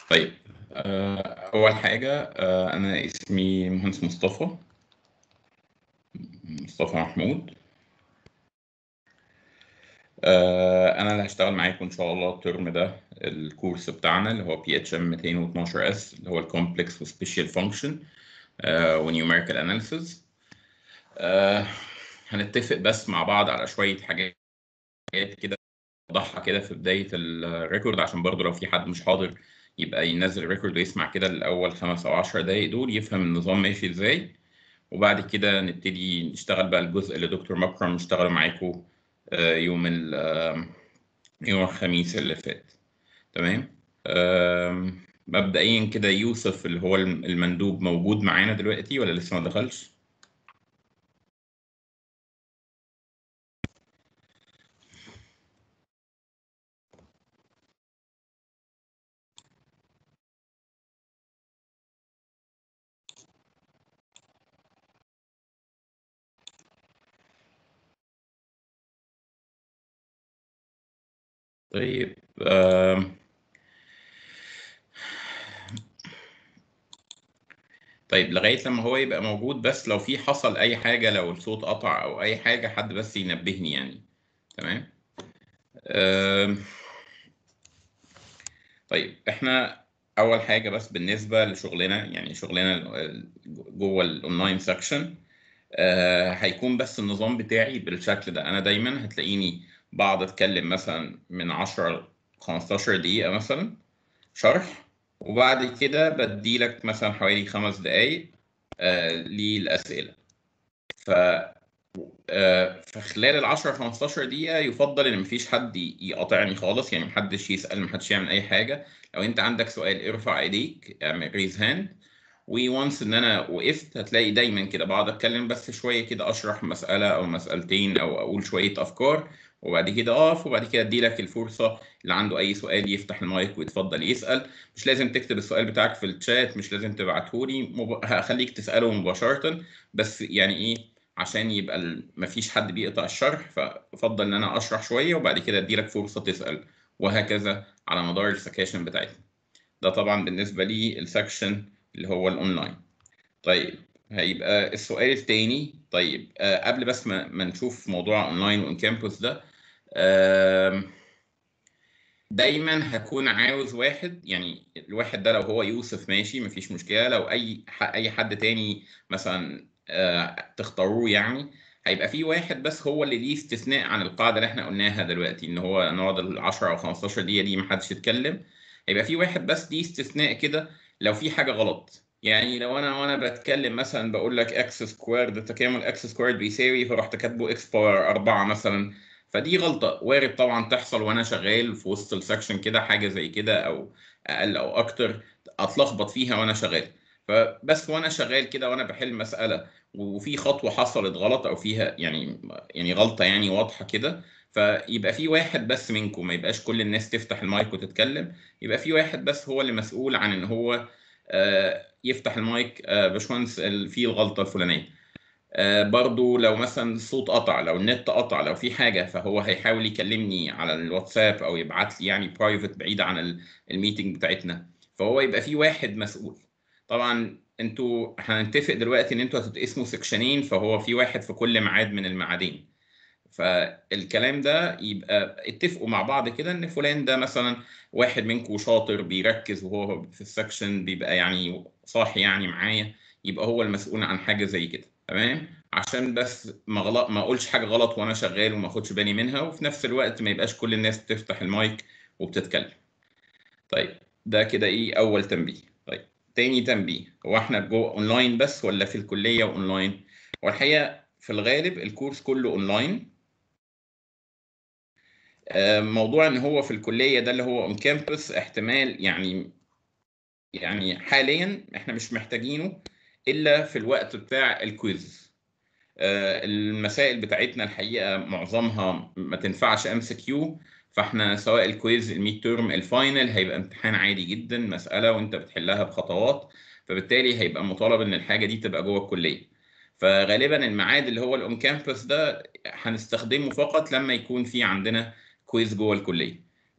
طيب آه، أول حاجة آه، أنا اسمي مهندس مصطفى مصطفى محمود آه، أنا اللي هشتغل معاكم إن شاء الله الترم ده الكورس بتاعنا اللي هو بي اتش ام 212 اس اللي هو الكومبلكس وسبيشال فانكشن ونيوميريكال اناليسيز هنتفق بس مع بعض على شوية حاجات كده اوضحها كده في بداية الريكورد عشان برضو لو في حد مش حاضر يبقى ينزل الريكورد ويسمع كده الأول خمس أو عشر دقايق دول يفهم النظام ماشي إزاي وبعد كده نبتدي نشتغل بقى الجزء اللي دكتور مكرم اشتغل معاكم يوم يوم الخميس اللي فات تمام مبدئيا كده يوسف اللي هو المندوب موجود معانا دلوقتي ولا لسه ما دخلش؟ طيب آم، طيب لغاية لما هو يبقى موجود بس لو في حصل أي حاجة لو الصوت قطع أو أي حاجة حد بس ينبهني يعني تمام آم، طيب إحنا أول حاجة بس بالنسبة لشغلنا يعني شغلنا ال- جوه الأونلاين سكشن هيكون بس النظام بتاعي بالشكل ده أنا دايما هتلاقيني بقعد أتكلم مثلا من 10 15 دقيقة مثلا شرح وبعد كده بديلك مثلا حوالي خمس دقايق آه للأسئلة ف آه، فخلال ال 10 15 دقيقة يفضل إن مفيش حد ي- يقاطعني خالص يعني محدش يسأل محدش يعمل أي حاجة لو أنت عندك سؤال ارفع إيديك اعمل ريز هاند وونس إن أنا وقفت هتلاقي دايما كده بقعد أتكلم بس شوية كده أشرح مسألة أو مسألتين أو أقول شوية أفكار وبعد كده أقف وبعد كده أديلك الفرصة اللي عنده أي سؤال يفتح المايك ويتفضل يسأل مش لازم تكتب السؤال بتاعك في الشات مش لازم تبعتهولي مب... هخليك تسأله مباشرة بس يعني إيه عشان يبقى ال- مفيش حد بيقطع الشرح فافضل ان انا اشرح شويه وبعد كده اديلك فرصه تسال وهكذا على مدار السكاشن بتاعتنا ده طبعا بالنسبه لي السكشن اللي هو الاونلاين طيب هيبقى السؤال التاني طيب آه قبل بس ما, ما نشوف موضوع اونلاين وان كامبوس ده آم، دايما هكون عاوز واحد يعني الواحد ده لو هو يوسف ماشي مفيش مشكله لو اي ح- اي حد تاني مثلا آه، تختاروه يعني هيبقى في واحد بس هو اللي ليه استثناء عن القاعده اللي احنا قلناها دلوقتي ان هو نقعد ال 10 او 15 دقيقه دي محدش يتكلم هيبقى في واحد بس ليه استثناء كده لو في حاجه غلط يعني لو انا وانا بتكلم مثلا بقول لك اكس سكويرد تكامل اكس سكويرد بيساوي فرحت كاتبه اكس باور 4 مثلا فدي غلطة وارد طبعا تحصل وانا شغال في وسط السكشن كده حاجة زي كده او اقل او اكتر اتلخبط فيها وانا شغال فبس وانا شغال كده وانا بحل مسألة وفي خطوة حصلت غلط او فيها يعني يعني غلطة يعني واضحة كده فيبقى في واحد بس منكم ما يبقاش كل الناس تفتح المايك وتتكلم يبقى في واحد بس هو اللي مسؤول عن ان هو آه، يفتح المايك آه، باشمهندس ال- في الغلطة الفلانية آه، برضو لو مثلا الصوت قطع لو النت قطع لو في حاجة فهو هيحاول يكلمني على الواتساب أو يبعت لي يعني برايفت بعيد عن ال- الميتنج بتاعتنا فهو يبقى في واحد مسؤول طبعا انتوا هنتفق دلوقتي ان انتوا هتتقسموا سكشنين فهو في واحد في كل ميعاد من الميعادين فالكلام ده يبقى اتفقوا مع بعض كده ان فلان ده مثلا واحد منكم شاطر بيركز وهو في السكشن بيبقى يعني صاحي يعني معايا يبقى هو المسؤول عن حاجه زي كده تمام عشان بس ما غلط ما اقولش حاجه غلط وانا شغال وما اخدش بالي منها وفي نفس الوقت ما يبقاش كل الناس بتفتح المايك وبتتكلم طيب ده كده ايه اول تنبيه طيب تاني تنبيه هو احنا جوه اونلاين بس ولا في الكليه واونلاين والحقيقه في الغالب الكورس كله اونلاين آه، موضوع ان هو في الكليه ده اللي هو اون كامبس احتمال يعني يعني حاليا احنا مش محتاجينه الا في الوقت بتاع الكويز آه، المسائل بتاعتنا الحقيقه معظمها ما تنفعش ام سي كيو فاحنا سواء الكويز الميد تيرم الفاينل هيبقى امتحان عادي جدا مساله وانت بتحلها بخطوات فبالتالي هيبقى مطالب ان الحاجه دي تبقى جوه الكليه فغالبا الميعاد اللي هو الاون كامبس ده هنستخدمه فقط لما يكون في عندنا كويز جوه الكليه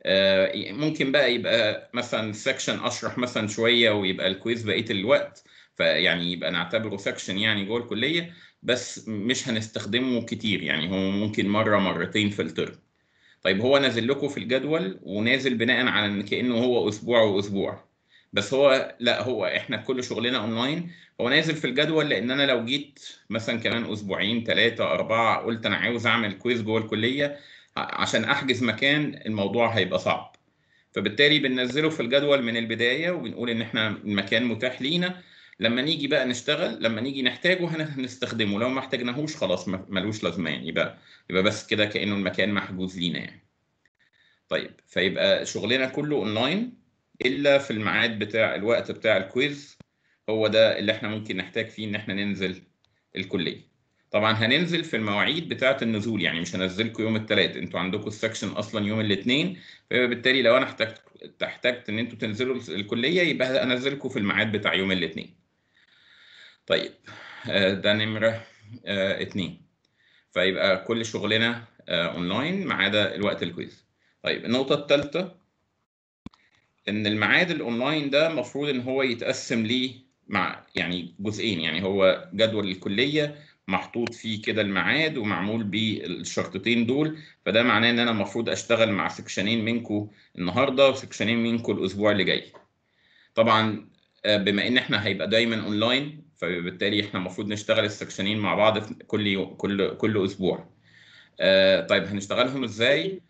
آه، ممكن بقى يبقى مثلا سكشن اشرح مثلا شويه ويبقى الكويز بقيه الوقت فيعني يبقى نعتبره سكشن يعني جوه الكليه بس مش هنستخدمه كتير يعني هو ممكن مره مرتين في الترم طيب هو نازل لكم في الجدول ونازل بناء على ان كانه هو اسبوع واسبوع بس هو لا هو احنا كل شغلنا اونلاين هو نازل في الجدول لان انا لو جيت مثلا كمان اسبوعين ثلاثه اربعه قلت انا عاوز اعمل كويز جوه الكليه عشان احجز مكان الموضوع هيبقى صعب فبالتالي بننزله في الجدول من البدايه وبنقول ان احنا المكان متاح لينا لما نيجي بقى نشتغل لما نيجي نحتاجه هنستخدمه لو ما احتاجناهوش خلاص ملوش لازمه يعني يبقى يبقى بس كده كانه المكان محجوز لينا يعني طيب فيبقى شغلنا كله اونلاين الا في الميعاد بتاع الوقت بتاع الكويز هو ده اللي احنا ممكن نحتاج فيه ان احنا ننزل الكليه طبعا هننزل في المواعيد بتاعه النزول يعني مش هنزلكم يوم الثلاث انتوا عندكم السكشن اصلا يوم الاثنين فبالتالي لو انا احتجت احتجت ان انتوا تنزلوا الكليه يبقى انزلكم في الميعاد بتاع يوم الاثنين طيب ده نمره اثنين فيبقى كل شغلنا اونلاين ما عدا الوقت الكويز طيب النقطه الثالثه ان الميعاد الاونلاين ده المفروض ان هو يتقسم ليه مع يعني جزئين يعني هو جدول الكليه محطوط فيه كده الميعاد ومعمول بالشرطتين دول فده معناه ان انا المفروض اشتغل مع سكشنين منكم النهارده وسكشنين منكم الاسبوع اللي جاي طبعا بما ان احنا هيبقى دايما اونلاين فبالتالي احنا المفروض نشتغل السكشنين مع بعض في كل يوم كل كل اسبوع طيب هنشتغلهم ازاي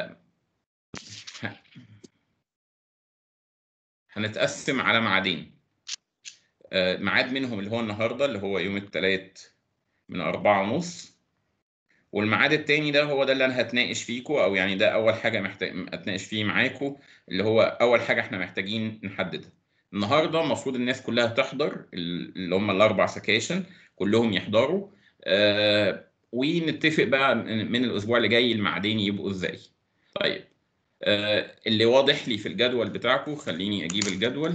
هنتقسم على ميعادين ميعاد منهم اللي هو النهارده اللي هو يوم الثلاث من أربعة ونص والميعاد التاني ده هو ده اللي أنا هتناقش فيكو أو يعني ده أول حاجة محتاج أتناقش فيه معاكو اللي هو أول حاجة إحنا محتاجين نحددها. النهارده المفروض الناس كلها تحضر اللي هم الأربع سكاشن كلهم يحضروا آه ونتفق بقى من الأسبوع اللي جاي الميعادين يبقوا إزاي. طيب آه اللي واضح لي في الجدول بتاعكم خليني أجيب الجدول.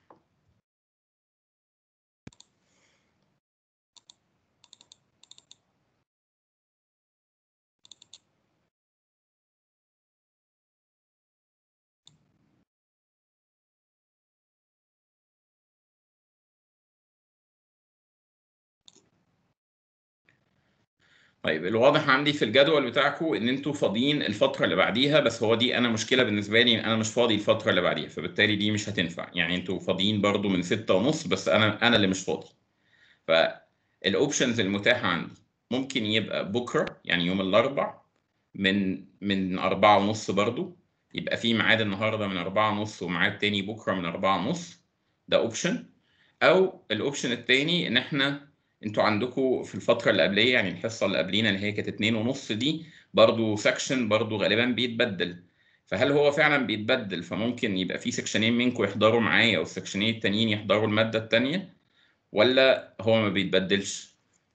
طيب الواضح عندي في الجدول بتاعكم ان انتوا فاضيين الفتره اللي بعديها بس هو دي انا مشكله بالنسبه لي انا مش فاضي الفتره اللي بعديها فبالتالي دي مش هتنفع يعني انتوا فاضيين برضو من ستة ونص بس انا انا اللي مش فاضي فالاوبشنز المتاحه عندي ممكن يبقى بكره يعني يوم الاربع من من أربعة ونص برضو يبقى في ميعاد النهارده من أربعة ونص وميعاد تاني بكره من أربعة ونص ده اوبشن او الاوبشن التاني ان احنا انتوا عندكم في الفترة اللي قبلية يعني الحصة اللي قبلينا اللي هي كانت اتنين ونص دي برضو سكشن برضو غالبا بيتبدل فهل هو فعلا بيتبدل فممكن يبقى في سكشنين منكم يحضروا معايا والسكشنين التانيين يحضروا المادة التانية ولا هو ما بيتبدلش؟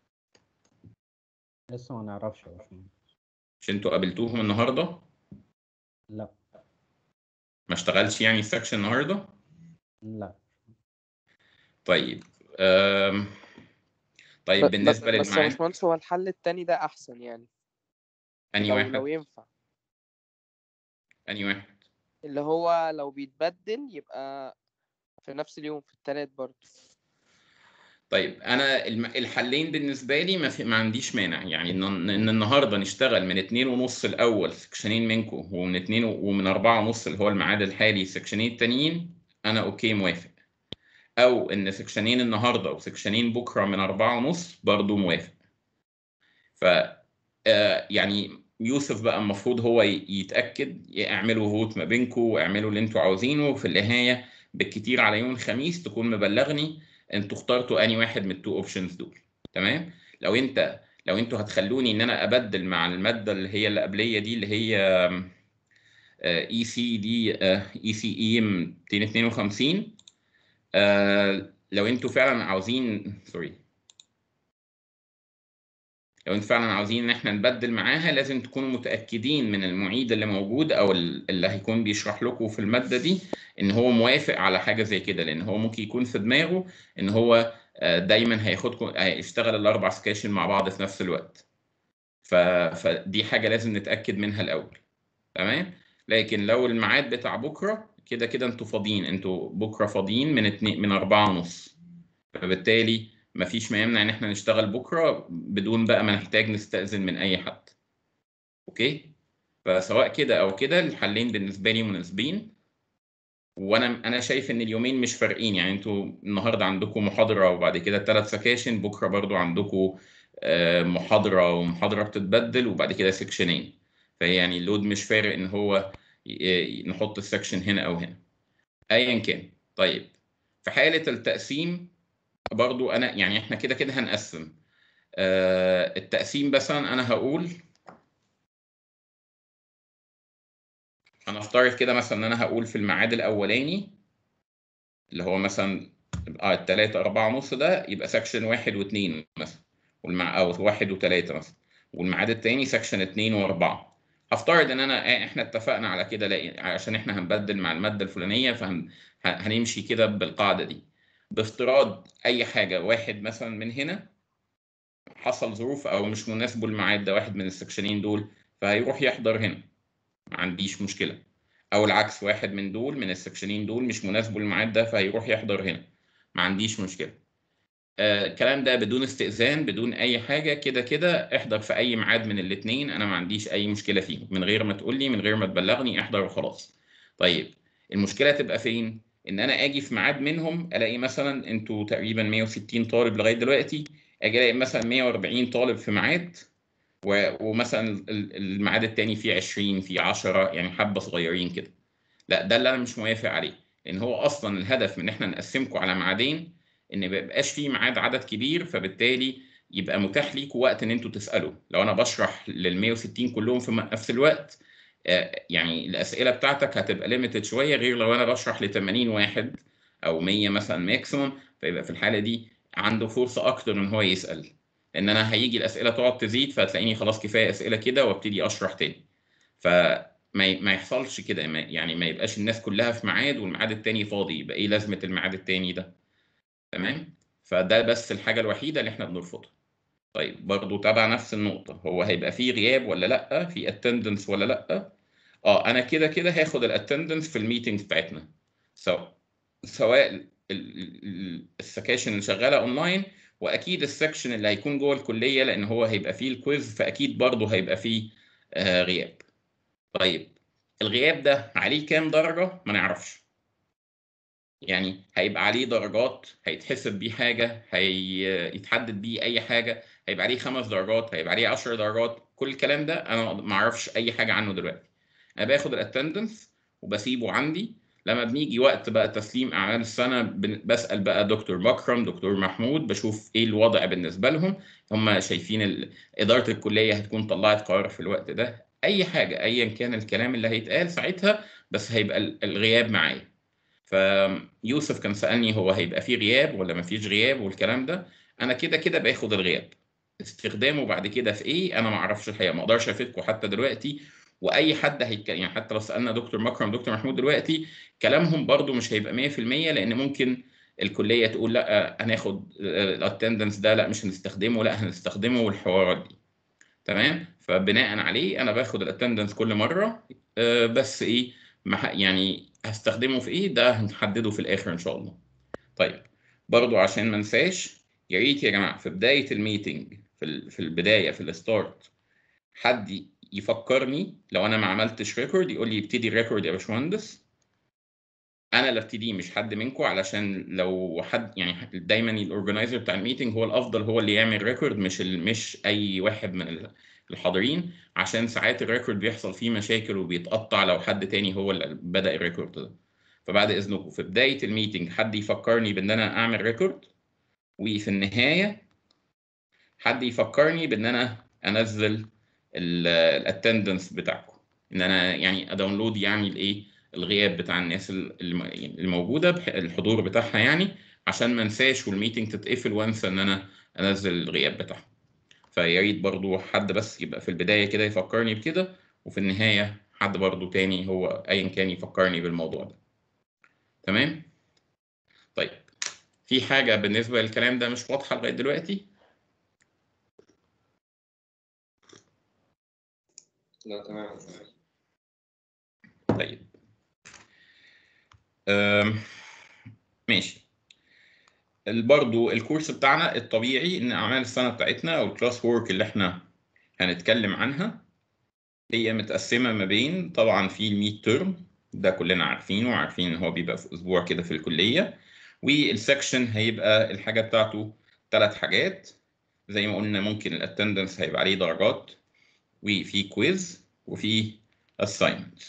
لسه ما نعرفش يا باشمهندس مش انتوا قابلتوهم النهارده؟ لا ما اشتغلش يعني السكشن النهارده؟ لا طيب أم... طيب ب- بالنسبة بس بس يا للميعاد باشمهندس هو الحل التاني ده أحسن يعني أنهي لو واحد؟ لو ينفع أنهي واحد؟ اللي هو لو بيتبدل يبقى في نفس اليوم في التلات برضه طيب انا الم- الحلين بالنسبه لي ما, في ما عنديش مانع يعني ان ان النهارده نشتغل من اتنين ونص الاول سكشنين منكم ومن اتنين و- ومن اربعة ونص اللي هو الميعاد الحالي سكشنين التانيين انا اوكي موافق او ان سكشنين النهارده وسكشنين بكره من اربعة ونص برضو موافق ف آه، يعني يوسف بقى المفروض هو ي- يتاكد اعملوا فوت ما بينكم واعملوا اللي انتوا عاوزينه وفي النهايه بالكتير على يوم الخميس تكون مبلغني انتوا اخترتوا اني واحد من التو اوبشنز دول تمام لو انت لو انتوا هتخلوني ان انا ابدل مع الماده اللي هي اللي قبليه دي اللي هي اي سي دي اي سي اي 252 آه، لو انتوا فعلا عاوزين سوري لو انتوا فعلا عاوزين ان احنا نبدل معاها لازم تكونوا متاكدين من المعيد اللي موجود او ال- اللي هيكون بيشرح لكم في الماده دي ان هو موافق على حاجه زي كده لان هو ممكن يكون في دماغه ان هو آه، دايما هياخدكم هيشتغل الاربع سكاشن مع بعض في نفس الوقت ف... فدي حاجه لازم نتاكد منها الاول تمام لكن لو الميعاد بتاع بكره كده كده انتوا فاضيين انتوا بكره فاضيين من اتنين من أربعة ونص فبالتالي مفيش ما يمنع ان احنا نشتغل بكره بدون بقى ما نحتاج نستأذن من اي حد اوكي فسواء كده او كده الحلين بالنسبه لي مناسبين وانا انا شايف ان اليومين مش فارقين يعني انتوا النهارده عندكم محاضره وبعد كده ثلاث سكاشن بكره برضو عندكم آه، محاضره ومحاضره بتتبدل وبعد كده سكشنين فيعني اللود مش فارق ان هو ي- ي- نحط السكشن هنا او هنا ايا كان طيب في حاله التقسيم برضو انا يعني احنا كده كده هنقسم آه، التقسيم مثلا انا هقول هنفترض كده مثلا ان انا هقول في الميعاد الاولاني اللي هو مثلا اه التلاتة أربعة ونص ده يبقى سكشن واحد واثنين مثلا والمع أو واحد وثلاثة مثلا والميعاد التاني سكشن اثنين وأربعة هفترض إن أنا آه، إحنا اتفقنا على كده لا- عشان إحنا هنبدل مع المادة الفلانية فهنمشي كده بالقاعدة دي بافتراض أي حاجة واحد مثلا من هنا حصل ظروف أو مش مناسبه الميعاد ده واحد من السكشنين دول فهيروح يحضر هنا ما عنديش مشكلة او العكس واحد من دول من السكشنين دول مش مناسبه الميعاد ده فهيروح يحضر هنا ما عنديش مشكله آه، الكلام ده بدون استئذان بدون اي حاجه كده كده احضر في اي ميعاد من الاثنين انا ما عنديش اي مشكله فيه من غير ما تقول لي من غير ما تبلغني احضر وخلاص طيب المشكله تبقى فين ان انا اجي في ميعاد منهم الاقي مثلا انتوا تقريبا 160 طالب لغايه دلوقتي اجي الاقي مثلا 140 طالب في ميعاد و- ومثلا ال- الميعاد التاني فيه 20 فيه 10 يعني حبه صغيرين كده لا ده اللي انا مش موافق عليه لان هو اصلا الهدف من ان احنا نقسمكم على ميعادين ان ما يبقاش فيه ميعاد عدد كبير فبالتالي يبقى متاح ليكم وقت ان انتوا تسالوا لو انا بشرح لل 160 كلهم في نفس الوقت آه، يعني الاسئله بتاعتك هتبقى ليميتد شويه غير لو انا بشرح ل 80 واحد او 100 مثلا ماكسيموم فيبقى في الحاله دي عنده فرصه اكتر ان هو يسال لان انا هيجي الاسئله تقعد تزيد فهتلاقيني خلاص كفايه اسئله كده وابتدي اشرح تاني فما ي- ما يحصلش كده ما- يعني ما يبقاش الناس كلها في ميعاد والميعاد التاني فاضي يبقى ايه لازمه الميعاد التاني ده تمام فده بس الحاجه الوحيده اللي احنا بنرفضها طيب برضو تبع نفس النقطه هو هيبقى فيه غياب ولا لا في اتندنس ولا لا اه انا كده كده هاخد الاتندنس في الميتنجز بتاعتنا سواء سواء ال- ال- ال- السكاشن اللي شغاله اونلاين واكيد السكشن اللي هيكون جوه الكليه لان هو هيبقى فيه الكويز فاكيد برضه هيبقى فيه آه غياب طيب الغياب ده عليه كام درجه ما نعرفش يعني هيبقى عليه درجات هيتحسب بيه حاجه هيتحدد بيه اي حاجه هيبقى عليه خمس درجات هيبقى عليه 10 درجات كل الكلام ده انا ما اعرفش اي حاجه عنه دلوقتي انا باخد الاتندنس وبسيبه عندي لما بنيجي وقت بقى تسليم اعمال السنه بن- بسال بقى دكتور بكرم دكتور محمود بشوف ايه الوضع بالنسبه لهم هم شايفين ال- اداره الكليه هتكون طلعت قرار في الوقت ده اي حاجه ايا كان الكلام اللي هيتقال ساعتها بس هيبقى ال- الغياب معايا فيوسف كان سالني هو هيبقى فيه غياب ولا ما فيش غياب والكلام ده انا كده كده باخد الغياب استخدامه بعد كده في ايه انا ما اعرفش الحقيقه ما اقدرش افيدكم حتى دلوقتي واي حد هيتكلم يعني حتى لو سالنا دكتور مكرم دكتور محمود دلوقتي كلامهم برضو مش هيبقى 100% لان ممكن الكليه تقول لا هناخد الاتندنس ده لا مش هنستخدمه لا هنستخدمه والحوارات دي تمام فبناء عليه انا باخد الاتندنس كل مره آه، بس ايه مح- يعني هستخدمه في ايه ده هنحدده في الاخر ان شاء الله طيب برضو عشان ما انساش يا ريت يا جماعه في بدايه الميتنج في ال- في البدايه في الستارت حد يفكرني لو انا ما عملتش ريكورد يقول لي ابتدي الريكورد يا باشمهندس انا اللي ابتديه مش حد منكم علشان لو حد يعني دايما الاورجنايزر بتاع الميتنج هو الافضل هو اللي يعمل ريكورد مش ال- مش اي واحد من ال- الحاضرين عشان ساعات الريكورد بيحصل فيه مشاكل وبيتقطع لو حد تاني هو اللي بدأ الريكورد ده فبعد اذنكم في بدايه الميتنج حد يفكرني بان انا اعمل ريكورد وفي النهايه حد يفكرني بان انا انزل الاتندنس بتاعكم ان انا يعني اداونلود يعني الايه الغياب بتاع الناس الم- الموجوده بح- الحضور بتاعها يعني عشان ما انساش والميتنج تتقفل وانسى ان انا انزل الغياب بتاعهم فيا ريت برضو حد بس يبقى في البدايه كده يفكرني بكده وفي النهايه حد برضو تاني هو ايا كان يفكرني بالموضوع ده تمام طيب في حاجه بالنسبه للكلام ده مش واضحه لغايه دلوقتي لا تمام طيب أم، ماشي برضه الكورس بتاعنا الطبيعي ان اعمال السنه بتاعتنا او الكلاس وورك اللي احنا هنتكلم عنها هي متقسمه ما بين طبعا في الميد تيرم ده كلنا عارفينه وعارفين ان هو بيبقى في اسبوع كده في الكليه والسكشن هيبقى الحاجه بتاعته ثلاث حاجات زي ما قلنا ممكن الاتندنس هيبقى عليه درجات وفي كويز وفي assignments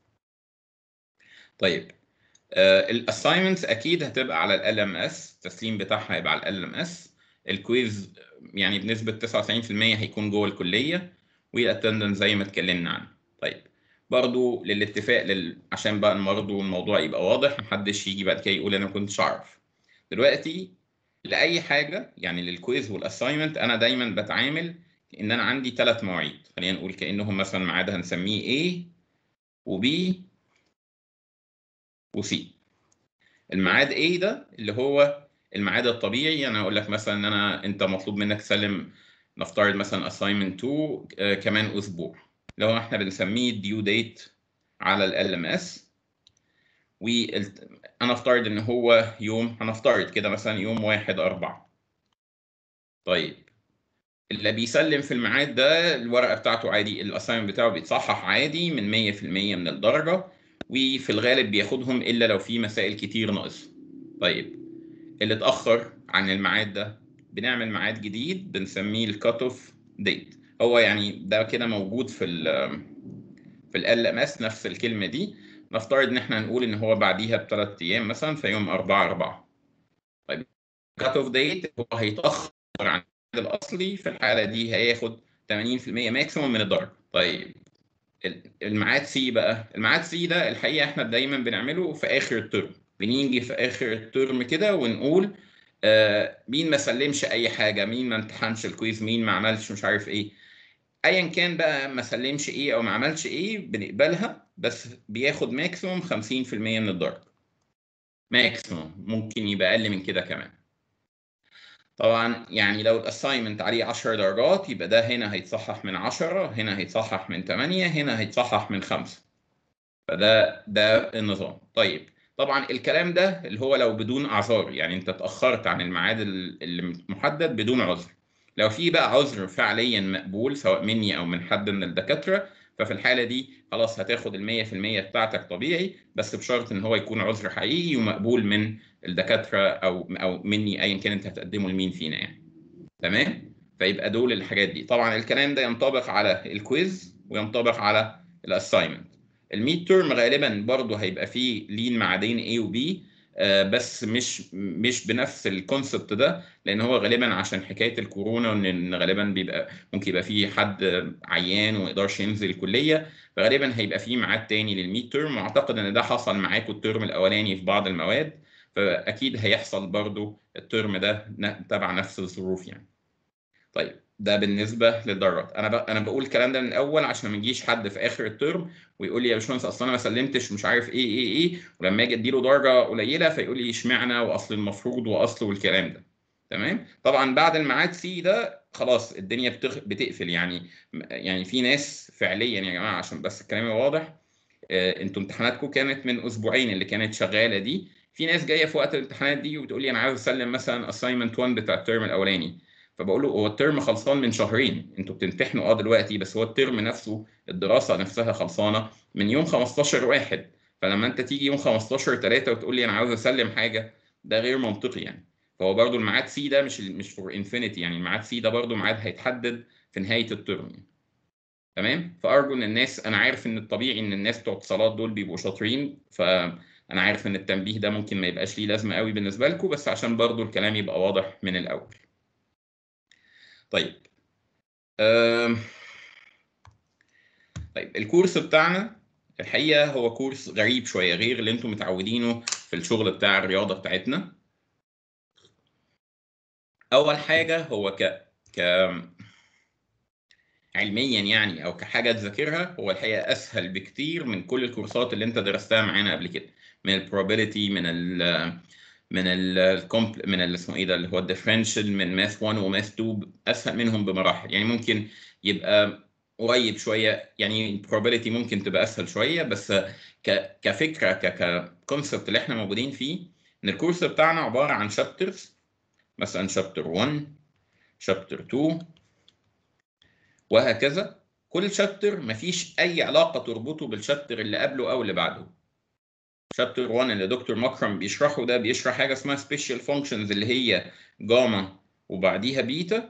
طيب الاساينمنتس اكيد هتبقى على ال ام اس التسليم بتاعها هيبقى على ال ام اس الكويز يعني بنسبه 99% هيكون جوه الكليه والاتندنس زي ما اتكلمنا عنه طيب برضو للاتفاق لل... عشان بقى برضو الموضوع يبقى واضح محدش يجي بعد كده يقول انا ما كنتش اعرف دلوقتي لاي حاجه يعني للكويز والاساينمنت انا دايما بتعامل ان انا عندي ثلاث مواعيد خلينا نقول كانهم مثلا ميعاد هنسميه A وB وسي الميعاد A ده اللي هو الميعاد الطبيعي انا هقول لك مثلا ان انا انت مطلوب منك تسلم نفترض مثلا assignment 2 آه، كمان اسبوع اللي هو احنا بنسميه due date على ال LMS وانا افترض ان هو يوم هنفترض كده مثلا يوم واحد أربعة طيب اللي بيسلم في الميعاد ده الورقة بتاعته عادي الاساينمنت بتاعه بيتصحح عادي من 100% من الدرجة وفي الغالب بياخدهم الا لو في مسائل كتير ناقصه طيب اللي اتاخر عن الميعاد ده بنعمل ميعاد جديد بنسميه الكات اوف ديت هو يعني ده كده موجود في ال في ال ام اس نفس الكلمه دي نفترض ان احنا نقول ان هو بعديها بثلاث ايام مثلا في يوم 4 4 طيب الكات اوف ديت هو هيتاخر عن الميعاد الاصلي في الحاله دي هياخد 80% ماكسيموم من الدرجه طيب الميعاد سي بقى الميعاد سي ده الحقيقه احنا دايما بنعمله في اخر الترم بنيجي في اخر الترم كده ونقول آه مين ما سلمش اي حاجه مين ما امتحنش الكويز مين ما عملش مش عارف ايه ايا كان بقى ما سلمش ايه او ما عملش ايه بنقبلها بس بياخد ماكسيموم 50% من الدرجه ماكسيموم ممكن يبقى اقل من كده كمان طبعا يعني لو الاساينمنت عليه 10 درجات يبقى ده هنا هيتصحح من 10 هنا هيتصحح من 8 هنا هيتصحح من 5 فده ده النظام طيب طبعا الكلام ده اللي هو لو بدون اعذار يعني انت اتاخرت عن الميعاد المحدد بدون عذر لو في بقى عذر فعليا مقبول سواء مني او من حد من الدكاتره ففي الحاله دي خلاص هتاخد ال 100% بتاعتك طبيعي بس بشرط ان هو يكون عذر حقيقي ومقبول من الدكاتره او او مني ايا كان انت هتقدمه لمين فينا يعني تمام فيبقى دول الحاجات دي طبعا الكلام ده ينطبق على الكويز وينطبق على الاساينمنت الميد تيرم غالبا برضه هيبقى فيه لين معادين A و B آه بس مش مش بنفس الكونسبت ده لان هو غالبا عشان حكايه الكورونا وان غالبا بيبقى ممكن يبقى فيه حد عيان وما يقدرش ينزل الكليه فغالبا هيبقى فيه ميعاد تاني للميد تيرم واعتقد ان ده حصل معاكم الترم الاولاني في بعض المواد فاكيد هيحصل برضه الترم ده تبع نفس الظروف يعني طيب ده بالنسبه للدرجات انا ب... انا بقول الكلام ده من الاول عشان ما يجيش حد في اخر الترم ويقول لي يا باشمهندس اصل انا ما سلمتش مش عارف ايه ايه ايه ولما اجي اديله درجه قليله فيقول لي اشمعنى واصل المفروض واصل والكلام ده تمام طبعا بعد الميعاد سي ده خلاص الدنيا بتخ... بتقفل يعني يعني في ناس فعليا يا جماعه عشان بس الكلام واضح آه انتوا امتحاناتكم كانت من اسبوعين اللي كانت شغاله دي في ناس جايه في وقت الامتحانات دي وبتقول لي انا عايز اسلم مثلا assignment 1 بتاع الترم الاولاني فبقول له هو الترم خلصان من شهرين انتوا بتمتحنوا اه دلوقتي بس هو الترم نفسه الدراسه نفسها خلصانه من يوم 15 واحد فلما انت تيجي يوم 15 3 وتقول لي انا عاوز اسلم حاجه ده غير منطقي يعني فهو برضو الميعاد سي ده مش مش فور انفينيتي يعني الميعاد سي ده برضو ميعاد هيتحدد في نهايه الترم يعني. تمام فارجو ان الناس انا عارف ان الطبيعي ان الناس بتوع اتصالات دول بيبقوا شاطرين فانا عارف ان التنبيه ده ممكن ما يبقاش ليه لازمه قوي بالنسبه لكم بس عشان برضو الكلام يبقى واضح من الاول طيب أم... طيب الكورس بتاعنا الحقيقه هو كورس غريب شويه غير اللي انتم متعودينه في الشغل بتاع الرياضه بتاعتنا اول حاجه هو ك ك علميا يعني او كحاجه تذاكرها هو الحقيقه اسهل بكتير من كل الكورسات اللي انت درستها معانا قبل كده من البروبابيلتي من ال من الكومب من اللي اسمه ايه ده اللي هو الديفرنشال من ماث 1 وماث 2 اسهل منهم بمراحل يعني ممكن يبقى قريب شويه يعني البروبابيلتي ممكن تبقى اسهل شويه بس ك كفكره ك ككونسبت اللي احنا موجودين فيه ان الكورس بتاعنا عباره عن شابترز مثلا شابتر 1 شابتر 2 وهكذا كل شابتر مفيش اي علاقه تربطه بالشابتر اللي قبله او اللي بعده شابتر 1 اللي دكتور مكرم بيشرحه ده بيشرح حاجه اسمها سبيشال فانكشنز اللي هي جاما وبعديها بيتا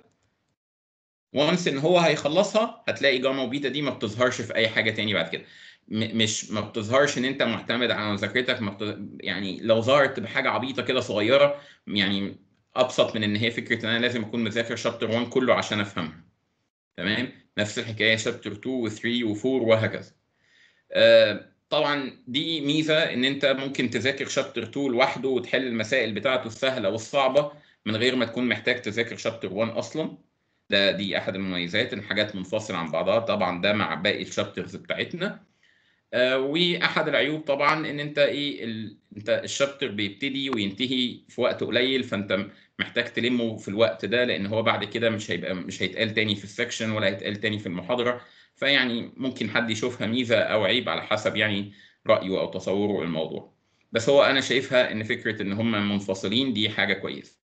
وانس ان هو هيخلصها هتلاقي جاما وبيتا دي ما بتظهرش في اي حاجه تاني بعد كده م- مش ما بتظهرش ان انت معتمد على مذاكرتك ما بت... يعني لو ظهرت بحاجه عبيطه كده صغيره يعني ابسط من ان هي فكره ان انا لازم اكون مذاكر شابتر 1 كله عشان افهمها تمام نفس الحكايه شابتر 2 و3 و4 وهكذا آه طبعا دي ميزه ان انت ممكن تذاكر شابتر 2 لوحده وتحل المسائل بتاعته السهله والصعبه من غير ما تكون محتاج تذاكر شابتر 1 اصلا ده دي احد المميزات ان حاجات منفصله عن بعضها طبعا ده مع باقي الشابترز بتاعتنا آه واحد العيوب طبعا ان انت ايه ال... انت الشابتر بيبتدي وينتهي في وقت قليل فانت محتاج تلمه في الوقت ده لان هو بعد كده مش هيبقى مش هيتقال تاني في السكشن ولا هيتقال تاني في المحاضره فيعني ممكن حد يشوفها ميزه او عيب على حسب يعني رايه او تصوره الموضوع بس هو انا شايفها ان فكره ان هم منفصلين دي حاجه كويسه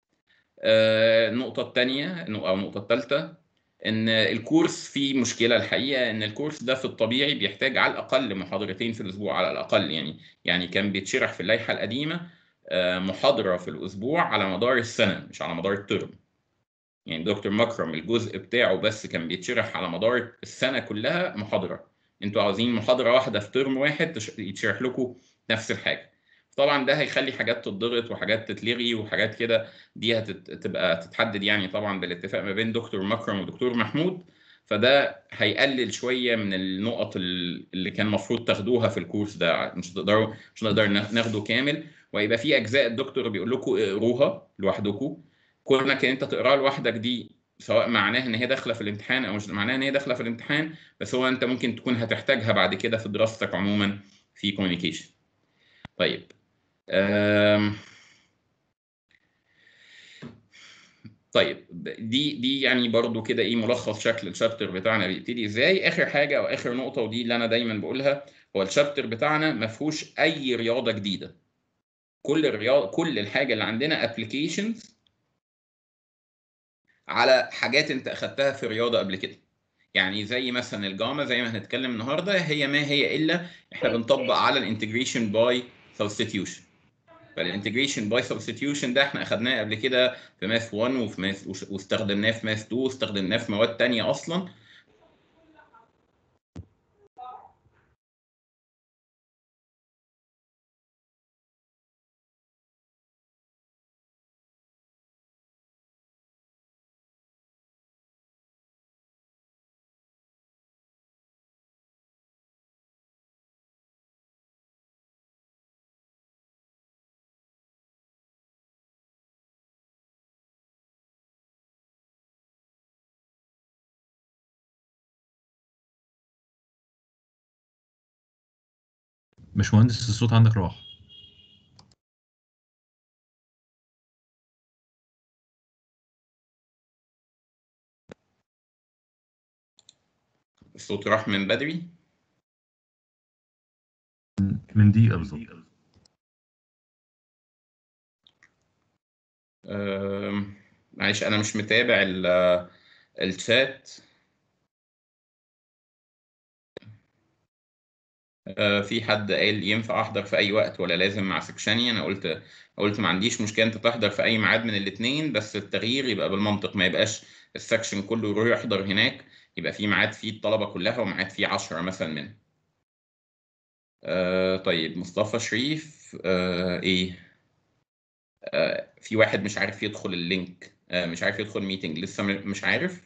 آه، النقطة الثانية أو النقطة الثالثة إن الكورس فيه مشكلة الحقيقة إن الكورس ده في الطبيعي بيحتاج على الأقل محاضرتين في الأسبوع على الأقل يعني يعني كان بيتشرح في اللائحة القديمة آه، محاضرة في الأسبوع على مدار السنة مش على مدار الترم يعني دكتور مكرم الجزء بتاعه بس كان بيتشرح على مدار السنة كلها محاضرة انتوا عاوزين محاضرة واحدة في ترم واحد تش- يتشرح لكم نفس الحاجة طبعا ده هيخلي حاجات تتضغط وحاجات تتلغي وحاجات كده دي هتبقى تتحدد يعني طبعا بالاتفاق ما بين دكتور مكرم ودكتور محمود فده هيقلل شويه من النقط ال- اللي كان المفروض تاخدوها في الكورس ده مش هتقدروا مش هنقدر نا- ناخده كامل وهيبقى في اجزاء الدكتور بيقول لكم اقروها لوحدكم كونك ان انت تقراها لوحدك دي سواء معناها ان هي داخله في الامتحان او مش معناها ان هي داخله في الامتحان بس هو انت ممكن تكون هتحتاجها بعد كده في دراستك عموما في كوميونيكيشن طيب أم... طيب دي دي يعني برضو كده ايه ملخص شكل الشابتر بتاعنا بيبتدي ازاي اخر حاجه او اخر نقطه ودي اللي انا دايما بقولها هو الشابتر بتاعنا ما فيهوش اي رياضه جديده كل الرياضه كل الحاجه اللي عندنا ابلكيشنز على حاجات انت اخدتها في رياضه قبل كده يعني زي مثلا الجاما زي ما هنتكلم النهارده هي ما هي الا احنا بنطبق على الانتجريشن باي سبستيتيوشن فالانتجريشن باي سبستيوشن ده احنا اخدناه قبل كده في ماث 1 وفي ماث وش- واستخدمناه في ماث 2 واستخدمناه في مواد تانية اصلا باشمهندس الصوت عندك راح الصوت راح من بدري من دقيقة بالظبط أم، معلش انا مش متابع ال- الشات أه، في حد قال ينفع احضر في اي وقت ولا لازم مع سكشني انا قلت قلت ما عنديش مشكله انت تحضر في اي ميعاد من الاثنين بس التغيير يبقى بالمنطق ما يبقاش السكشن كله يروح يحضر هناك يبقى في ميعاد فيه الطلبه كلها وميعاد فيه 10 مثلا منهم أه طيب مصطفى شريف أه ايه أه في واحد مش عارف يدخل اللينك أه مش عارف يدخل ميتنج لسه م- مش عارف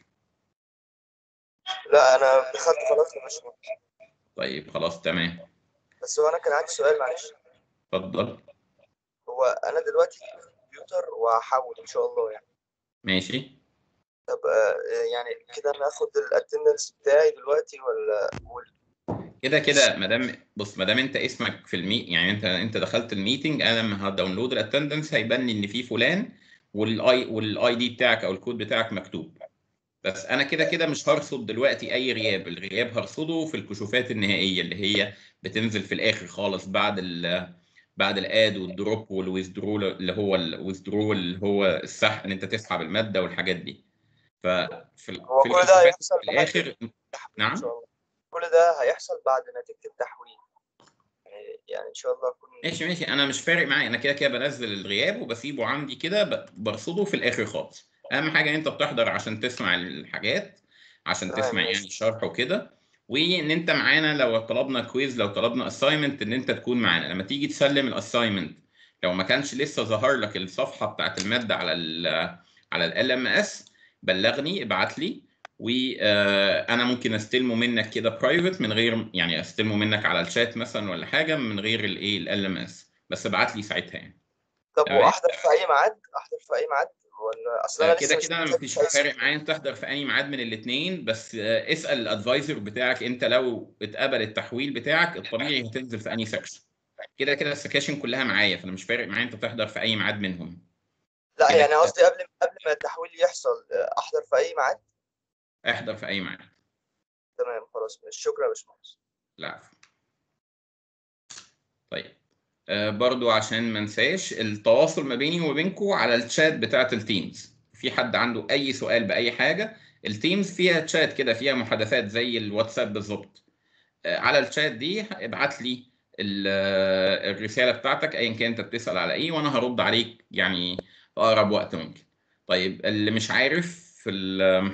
لا انا دخلت خلاص يا باشمهندس طيب خلاص تمام بس هو انا كان عندي سؤال معلش اتفضل هو انا دلوقتي في الكمبيوتر وهحول ان شاء الله يعني ماشي طب آه، يعني كده انا هاخد الاتندنس بتاعي دلوقتي ولا ولا- كده كده ما دام بص ما دام انت اسمك في المي يعني انت انت دخلت الميتنج انا لما هداونلود الاتندنس هيبان لي ان في فلان والاي والاي دي بتاعك او الكود بتاعك مكتوب بس انا كده كده مش هرصد دلوقتي اي غياب الغياب هرصده في الكشوفات النهائيه اللي هي بتنزل في الاخر خالص بعد ال بعد الاد والدروب والويزدرو اللي هو الويزدرو اللي هو السحب ان انت تسحب الماده والحاجات دي ففي ال- هو في كل ده الكشوفات هيحصل في بعد الاخر التحويل نعم ان شاء الله كل ده هيحصل بعد نتيجة التحويل يعني يعني ان شاء الله اكون ماشي ماشي انا مش فارق معايا انا كده كده بنزل الغياب وبسيبه عندي كده ب- برصده في الاخر خالص اهم حاجه ان انت بتحضر عشان تسمع الحاجات عشان تمام، تسمع ماشي. يعني الشرح وكده وان انت معانا لو طلبنا كويز لو طلبنا اساينمنت ان انت تكون معانا لما تيجي تسلم الاساينمنت لو ما كانش لسه ظهر لك الصفحه بتاعت الماده على ال على ال ام اس بلغني ابعت لي وانا ممكن استلمه منك كده برايفت من غير يعني استلمه منك على الشات مثلا ولا حاجه من غير الايه ال ام اس بس ابعت لي ساعتها يعني طب تمام. واحضر في اي ميعاد احضر في اي ميعاد ولا اصل انا آه، لسه كده مش كده انا متأكد مفيش كويس. فارق معايا انت تحضر في اي ميعاد من الاثنين بس آه، اسال الادفايزر بتاعك انت لو اتقبل التحويل بتاعك الطبيعي هتنزل في انهي سكشن كده كده السكاشن كلها معايا فانا مش فارق معايا انت تحضر في اي ميعاد منهم لا كده يعني كده. قصدي قبل قبل ما التحويل يحصل آه، احضر في اي ميعاد احضر في اي ميعاد تمام خلاص ماشي شكرا يا باشمهندس لا عفو. طيب آه برضو عشان ما انساش التواصل ما بيني وما بينكم على الشات بتاعت التيمز في حد عنده اي سؤال باي حاجه التيمز فيها تشات كده فيها محادثات زي الواتساب بالظبط آه على الشات دي ابعت لي ال- آه، الرساله بتاعتك ايا كان انت بتسال على ايه وانا هرد عليك يعني في اقرب وقت ممكن طيب اللي مش عارف في ال-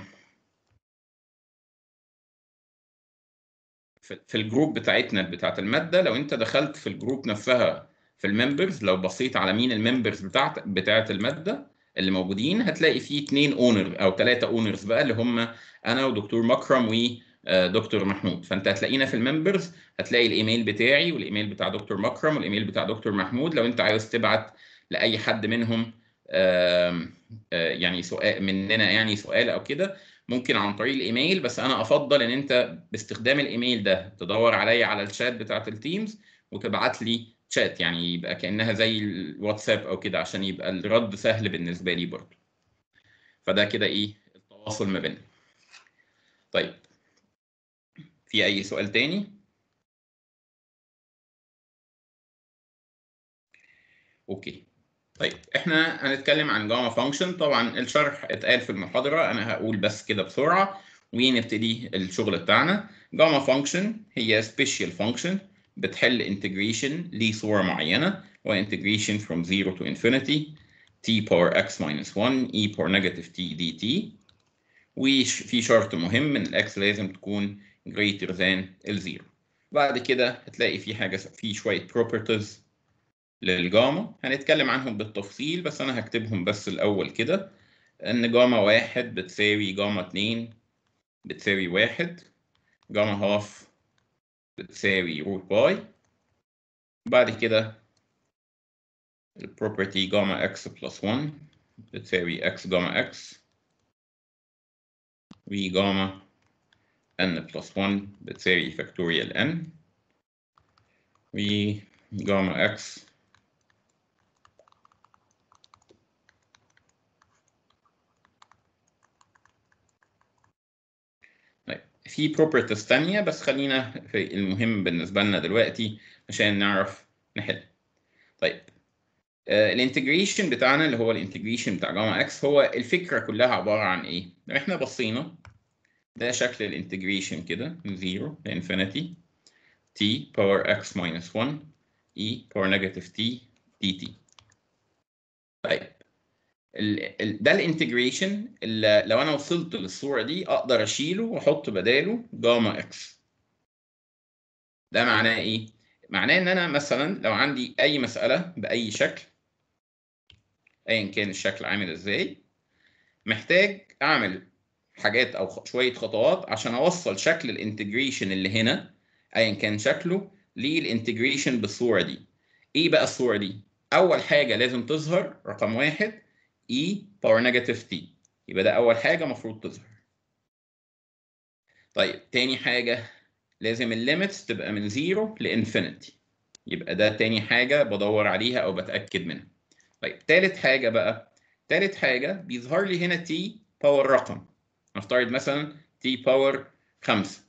في في الجروب بتاعتنا بتاعت الماده لو انت دخلت في الجروب نفسها في الممبرز لو بصيت على مين الممبرز بتاعت بتاعت الماده اللي موجودين هتلاقي فيه اتنين اونر او ثلاثه اونرز بقى اللي هم انا ودكتور مكرم ودكتور محمود فانت هتلاقينا في الممبرز هتلاقي الايميل بتاعي والايميل بتاع دكتور مكرم والايميل بتاع دكتور محمود لو انت عايز تبعت لاي حد منهم آم، آه، يعني سؤال مننا يعني سؤال او كده ممكن عن طريق الايميل بس انا افضل ان انت باستخدام الايميل ده تدور عليا على الشات بتاعت التيمز وتبعت لي شات يعني يبقى كانها زي الواتساب او كده عشان يبقى الرد سهل بالنسبه لي برضه فده كده ايه التواصل ما بيننا طيب في اي سؤال تاني اوكي طيب احنا هنتكلم عن جاما فانكشن طبعا الشرح اتقال في المحاضره انا هقول بس كده بسرعه ونبتدي الشغل بتاعنا جاما فانكشن هي سبيشال فانكشن بتحل انتجريشن لصوره معينه وانتجريشن from 0 to infinity t power x minus 1 e power negative t dt وفي شرط مهم ان الاكس لازم تكون greater than الزيرو بعد كده هتلاقي في حاجه في شويه properties للجاما هنتكلم عنهم بالتفصيل بس انا هكتبهم بس الاول كده ان جاما واحد بتساوي جاما اتنين بتساوي واحد جاما هاف بتساوي روت باي بعد كده البروبرتي جاما اكس بلس 1 بتساوي اكس جاما اكس وجاما n بلس 1 بتساوي فاكتوريال n وجاما اكس طيب في properties تانية بس خلينا في المهم بالنسبة لنا دلوقتي عشان نعرف نحل طيب الانتجريشن بتاعنا اللي هو الانتجريشن بتاع جاما اكس هو الفكرة كلها عبارة عن ايه؟ لو احنا بصينا ده شكل الانتجريشن كده من 0 لانفينيتي t power x minus 1 e power negative t dt طيب ال ال ده الانتجريشن اللي لو انا وصلت للصوره دي اقدر اشيله واحط بداله جاما اكس ده معناه ايه معناه ان انا مثلا لو عندي اي مساله باي شكل ايا كان الشكل عامل ازاي محتاج اعمل حاجات او خ- شويه خطوات عشان اوصل شكل الانتجريشن اللي هنا ايا كان شكله للانتجريشن بالصوره دي ايه بقى الصوره دي اول حاجه لازم تظهر رقم واحد e باور نيجاتيف t يبقى ده اول حاجه المفروض تظهر طيب تاني حاجه لازم الليميتس تبقى من 0 لانفينيتي يبقى ده تاني حاجه بدور عليها او بتاكد منها طيب تالت حاجه بقى تالت حاجه بيظهر لي هنا t باور رقم نفترض مثلا تي باور 5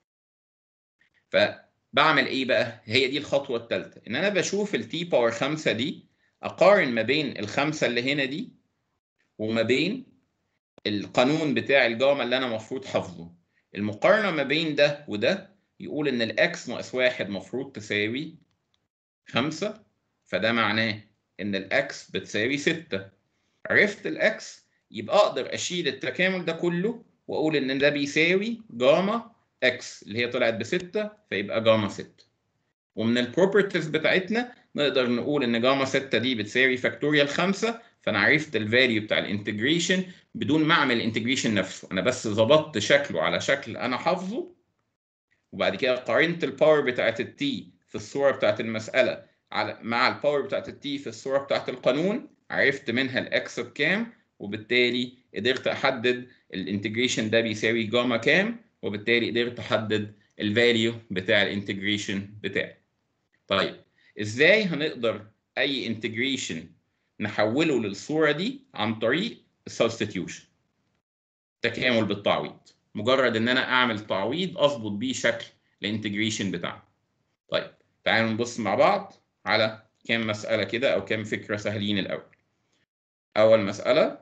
فبعمل ايه بقى هي دي الخطوه الثالثه ان انا بشوف التي باور 5 دي اقارن ما بين الخمسه اللي هنا دي وما بين القانون بتاع الجاما اللي انا المفروض حافظه المقارنه ما بين ده وده يقول ان الاكس ناقص واحد مفروض تساوي خمسة فده معناه ان الاكس بتساوي ستة عرفت الاكس يبقى اقدر اشيل التكامل ده كله واقول ان ده بيساوي جاما اكس اللي هي طلعت بستة فيبقى جاما ستة ومن البروبرتيز بتاعتنا نقدر نقول ان جاما 6 دي بتساوي فاكتوريال 5 فانا عرفت الفاليو بتاع الانتجريشن بدون ما اعمل الانتجريشن نفسه انا بس ظبطت شكله على شكل انا حافظه وبعد كده قارنت الباور بتاعت التي في الصوره بتاعت المساله على مع الباور بتاعت التي في الصوره بتاعت القانون عرفت منها الاكس بكام وبالتالي قدرت احدد الانتجريشن ده بيساوي جاما كام وبالتالي قدرت احدد الفاليو بتاع الانتجريشن بتاعي طيب ازاي هنقدر اي انتجريشن نحوله للصوره دي عن طريق السبستيتيوشن تكامل بالتعويض مجرد ان انا اعمل تعويض اظبط بيه شكل الانتجريشن بتاعنا طيب تعالوا نبص مع بعض على كام مساله كده او كام فكره سهلين الاول اول مساله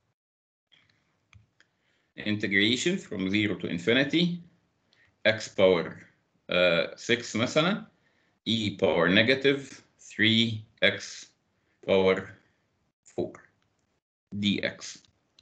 integration from 0 to infinity x power uh, 6 مثلا e power negative 3x power 4 dx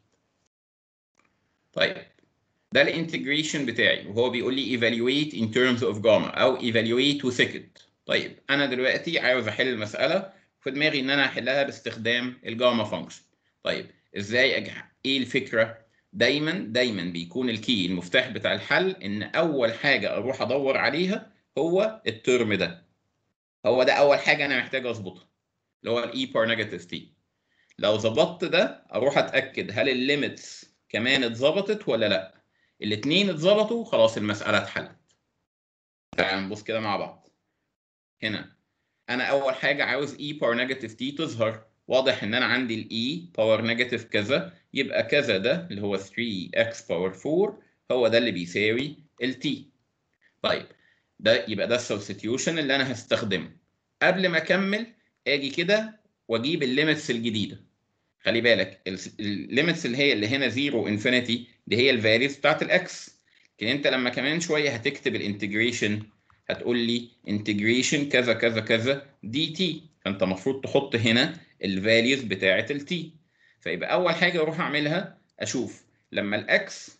طيب ده الانتجريشن بتاعي وهو بيقول لي evaluate in terms of gamma او evaluate وسكت طيب انا دلوقتي عاوز احل المساله في دماغي ان انا احلها باستخدام الجاما فانكشن طيب ازاي أجح... ايه الفكره دايما دايما بيكون الكي المفتاح بتاع الحل ان اول حاجه اروح ادور عليها هو الترم ده هو ده اول حاجه انا محتاج اظبطها اللي هو الاي بار نيجاتيف تي لو ظبطت ده اروح اتاكد هل الليميتس كمان اتظبطت ولا لا الاثنين اتظبطوا خلاص المساله اتحلت تعال نبص كده مع بعض هنا انا اول حاجه عاوز اي بار نيجاتيف تي تظهر واضح ان انا عندي الاي باور نيجاتيف كذا يبقى كذا ده اللي هو 3x باور 4 هو ده اللي بيساوي التي طيب ده يبقى ده السبستيوشن اللي انا هستخدمه قبل ما اكمل اجي كده واجيب الليميتس الجديده خلي بالك الليميتس اللي هي اللي هنا 0 انفينيتي دي هي الفاليوز بتاعت الاكس لكن انت لما كمان شويه هتكتب الانتجريشن هتقول لي انتجريشن كذا كذا كذا دي تي فانت المفروض تحط هنا الفاليوز بتاعه التي فيبقى اول حاجه اروح اعملها اشوف لما الاكس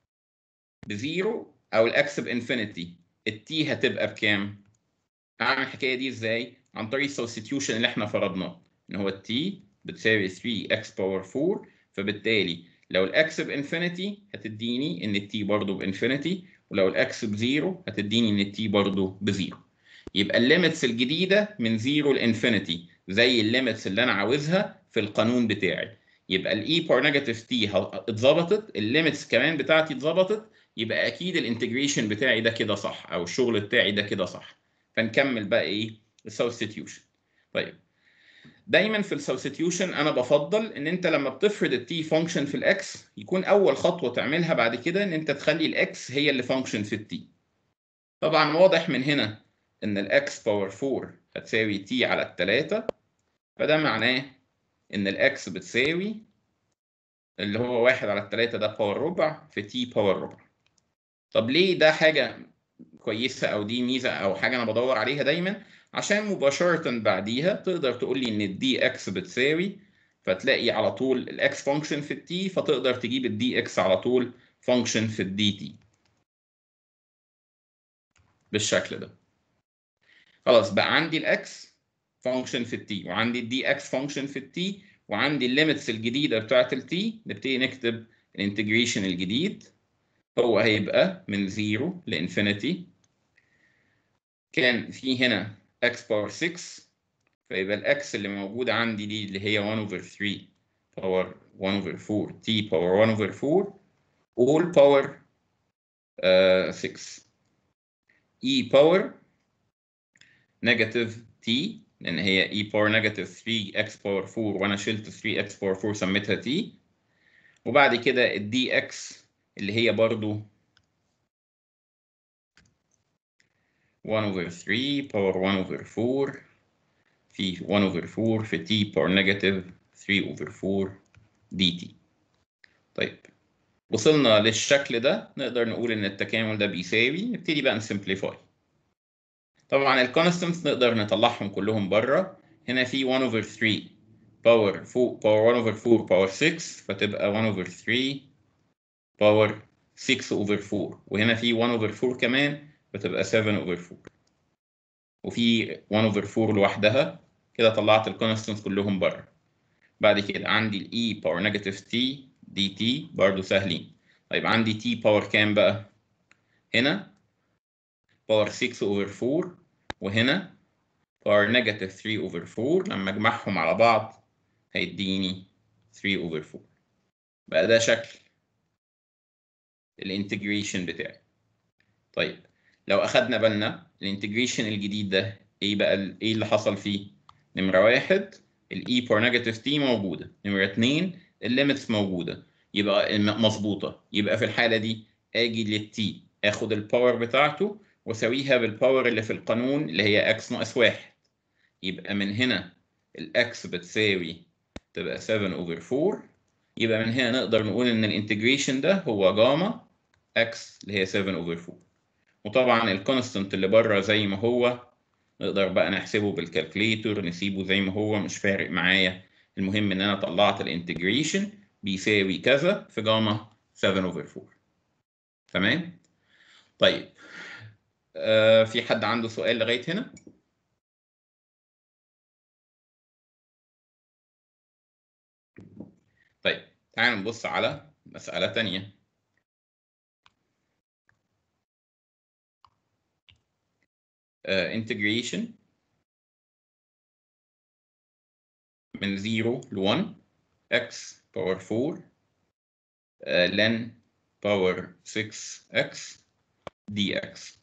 بزيرو او الاكس بانفينيتي التي هتبقى بكام اعمل الحكايه دي ازاي عن طريق السبستيوشن اللي احنا فرضناه ان هو التي بتساوي 3x باور 4 فبالتالي لو الاكس بانفينيتي هتديني ان التي برضه بانفينيتي ولو الاكس بزيرو هتديني ان التي برضه بزيرو يبقى الليميتس الجديده من زيرو لانفينيتي زي الليميتس اللي انا عاوزها في القانون بتاعي يبقى الاي بار نيجاتيف تي اتظبطت الليميتس كمان بتاعتي اتظبطت يبقى اكيد الانتجريشن بتاعي ده كده صح او الشغل بتاعي ده كده صح فنكمل بقى ايه السبستيوشن طيب دايما في السبستيوشن انا بفضل ان انت لما بتفرض التي فانكشن في الاكس يكون اول خطوه تعملها بعد كده ان انت تخلي الاكس هي اللي فانكشن في التي طبعا واضح من هنا ان الاكس باور 4 هتساوي تي على التلاتة فده معناه ان الاكس بتساوي اللي هو واحد على التلاتة ده باور ربع في تي باور ربع طب ليه ده حاجة كويسة او دي ميزة او حاجة انا بدور عليها دايما عشان مباشرة بعديها تقدر تقول لي ان الدي اكس بتساوي فتلاقي على طول الاكس فانكشن في التي فتقدر تجيب الدي اكس على طول فانكشن في الدي تي بالشكل ده خلاص بقى عندي الاكس فانكشن في التي وعندي الدي اكس فانكشن في التي وعندي الليميتس الجديده بتاعه التي نبتدي نكتب الانتجريشن الجديد هو هيبقى من 0 لانفينيتي كان في هنا x باور 6 فيبقى الاكس اللي موجوده عندي دي اللي هي 1 over 3 باور 1 over 4 t باور 1 over 4 all باور uh, 6 e باور نيجاتيف t لان هي e باور نيجاتيف 3x باور 4 وانا شلت 3x باور 4 سميتها t وبعد كده الدي اكس اللي هي برضو 1 over 3 power 1 over 4 في 1 over 4 في t power negative 3 over 4 dt طيب وصلنا للشكل ده نقدر نقول ان التكامل ده بيساوي نبتدي بقى نسمبليفاي طبعا الكونستنتس نقدر نطلعهم كلهم بره هنا في 1 over 3 باور فوق باور 1 over 4 باور 6 فتبقى 1 over 3 باور 6 over 4 وهنا في 1 over 4 كمان فتبقى 7 over 4 وفي 1 over 4 لوحدها كده طلعت الكونستنتس كلهم بره بعد كده عندي الاي باور نيجاتيف تي دي تي برضه سهلين طيب عندي تي باور كام بقى هنا باور 6 over 4 وهنا باور نيجاتيف 3 over 4 لما اجمعهم على بعض هيديني 3 over 4 بقى ده شكل الانتجريشن بتاعي طيب لو اخدنا بالنا الانتجريشن الجديد ده ايه بقى ال- ايه اللي حصل فيه نمرة واحد الاي بار نيجاتيف تي موجودة نمرة اتنين الليميتس موجودة يبقى الم- مظبوطة يبقى في الحالة دي اجي للتي اخد الباور بتاعته واساويها بالباور اللي في القانون اللي هي اكس ناقص واحد يبقى من هنا الاكس بتساوي تبقى 7 اوفر 4 يبقى من هنا نقدر نقول ان الانتجريشن ده هو جاما اكس اللي هي 7 اوفر 4 وطبعا الكونستنت اللي بره زي ما هو نقدر بقى نحسبه بالكالكليتور نسيبه زي ما هو مش فارق معايا المهم ان انا طلعت الانتجريشن بيساوي كذا في جاما 7 اوفر 4 تمام طيب آه في حد عنده سؤال لغايه هنا طيب تعالوا نبص على مسألة تانية uh, integration من 0 ل 1 x power 4 uh, ln power 6x dx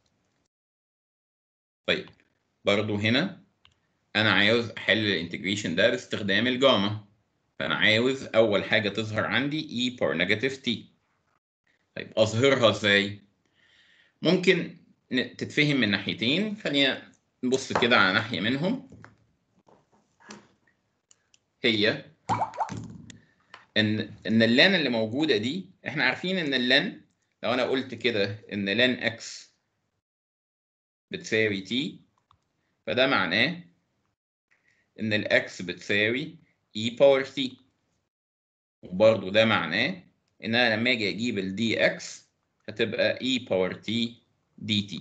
طيب برضو هنا انا عاوز احل الانتجريشن ده باستخدام الجاما فانا عاوز اول حاجه تظهر عندي e power negative t طيب اظهرها ازاي ممكن ن- تتفهم من ناحيتين خلينا نبص كده على ناحيه منهم هي ان ان اللان اللي موجوده دي احنا عارفين ان اللان لو انا قلت كده ان لان اكس بتساوي تي فده معناه ان الاكس بتساوي e باور t وبرضه ده معناه ان انا لما اجي اجيب ال dx هتبقى e باور t dt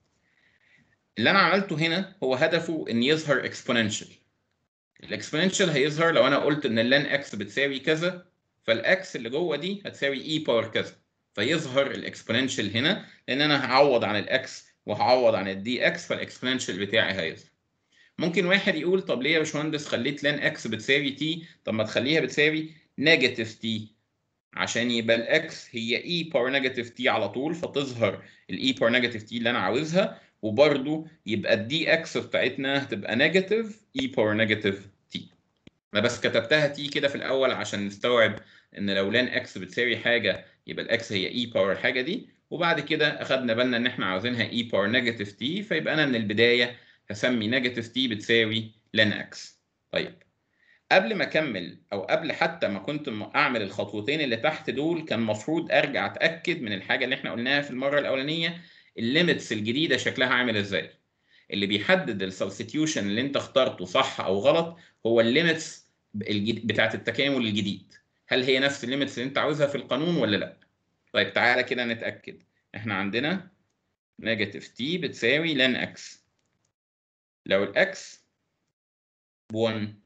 اللي انا عملته هنا هو هدفه ان يظهر exponential الاكسبوننشال هيظهر لو انا قلت ان اللان اكس بتساوي كذا فالاكس اللي جوه دي هتساوي اي باور كذا فيظهر الاكسبوننشال هنا لان انا هعوض عن الاكس وهعوض عن الدي اكس فالاكسبوننشال بتاعي هيظهر ممكن واحد يقول طب ليه يا باشمهندس خليت لان اكس بتساوي تي طب ما تخليها بتساوي نيجاتيف تي عشان يبقى الاكس هي اي باور نيجاتيف تي على طول فتظهر الاي باور نيجاتيف تي اللي انا عاوزها وبرده يبقى الدي اكس بتاعتنا هتبقى نيجاتيف اي باور نيجاتيف تي انا بس كتبتها تي كده في الاول عشان نستوعب ان لو لان اكس بتساوي حاجه يبقى الاكس هي اي باور الحاجه دي وبعد كده اخدنا بالنا ان احنا عاوزينها اي باور نيجاتيف تي فيبقى انا من البدايه هسمي نيجاتيف تي بتساوي لان اكس طيب قبل ما اكمل او قبل حتى ما كنت م- اعمل الخطوتين اللي تحت دول كان المفروض ارجع اتاكد من الحاجه اللي احنا قلناها في المره الاولانيه الليميتس الجديده شكلها عامل ازاي اللي بيحدد السبستيوشن اللي انت اخترته صح او غلط هو الليميتس بتاعت التكامل الجديد هل هي نفس الليميتس اللي انت عاوزها في القانون ولا لا طيب تعالى كده نتاكد احنا عندنا نيجاتيف تي بتساوي لان اكس لو الاكس ب 1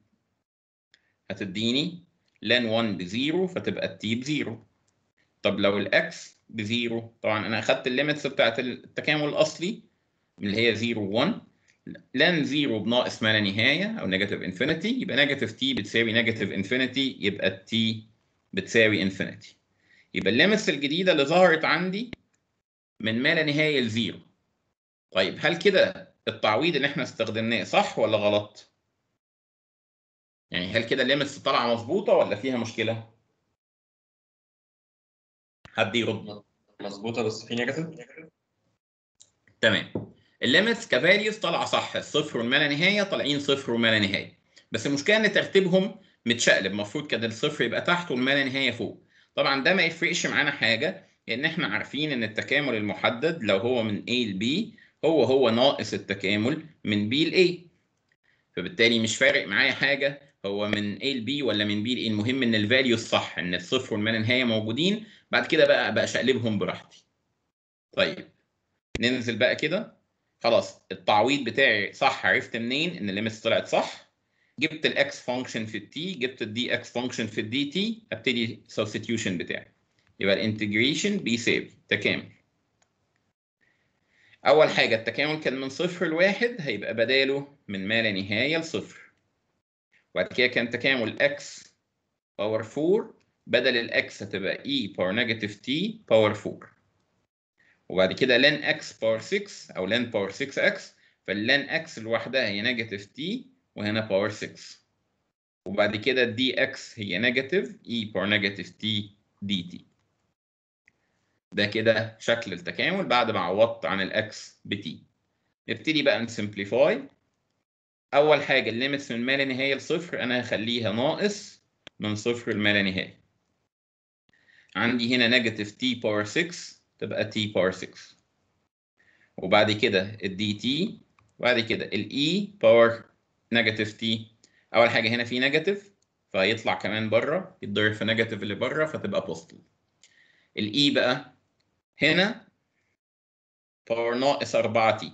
هتديني لان 1 بزيرو فتبقى التي بزيرو طب لو الاكس بزيرو طبعا انا اخدت الليميتس بتاعت التكامل الاصلي اللي هي 0 1 لان 0 بناقص ما لا نهايه او نيجاتيف انفينيتي يبقى نيجاتيف تي بتساوي نيجاتيف انفينيتي يبقى التي بتساوي انفينيتي يبقى الليميتس الجديده اللي ظهرت عندي من ما لا نهايه لزيرو طيب هل كده التعويض اللي احنا استخدمناه صح ولا غلط؟ يعني هل كده الليميتس طالعه مظبوطه ولا فيها مشكله؟ حد يرد مظبوطه بس في نيجاتيف تمام الليميتس كفاليوز طالعه صح الصفر والما لا نهايه طالعين صفر وما لا نهايه بس المشكله ان ترتيبهم متشقلب المفروض كده الصفر يبقى تحت والما لا نهايه فوق طبعا ده ما يفرقش معانا حاجه لان احنا عارفين ان التكامل المحدد لو هو من A ل B هو هو ناقص التكامل من B ل A فبالتالي مش فارق معايا حاجه هو من A ل B ولا من B ل A المهم ان الفاليو الصح ان الصفر والما لا نهايه موجودين بعد كده بقى بقى اشقلبهم براحتي طيب ننزل بقى كده خلاص التعويض بتاعي صح عرفت منين ان الليميتس طلعت صح جبت الاكس فانكشن في التي جبت الدي اكس فانكشن في الدي تي ابتدي سبستيوشن بتاعي يبقى الانتجريشن بيساوي تكامل اول حاجه التكامل كان من صفر لواحد هيبقى بداله من ما لا نهايه لصفر وبعد كده كان تكامل اكس باور 4 بدل الاكس هتبقى اي باور نيجاتيف تي باور 4 وبعد كده لان اكس باور 6 او لان باور 6 اكس فاللان اكس لوحدها هي نيجاتيف تي وهنا باور 6 وبعد كده الدي اكس هي نيجاتيف اي باور نيجاتيف تي دي تي ده كده شكل التكامل بعد ما عوضت عن الاكس بتي نبتدي بقى نسمبليفاي اول حاجه الليميتس من ما لا نهايه لصفر انا هخليها ناقص من صفر لما لا نهايه عندي هنا نيجاتيف تي باور 6 تبقى تي باور 6 وبعد كده الدي تي وبعد كده الاي باور نيجاتيف تي اول حاجه هنا في نيجاتيف فيطلع كمان بره يتضرب في نيجاتيف اللي بره فتبقى بوزيتيف الاي بقى هنا باور ناقص 4 تي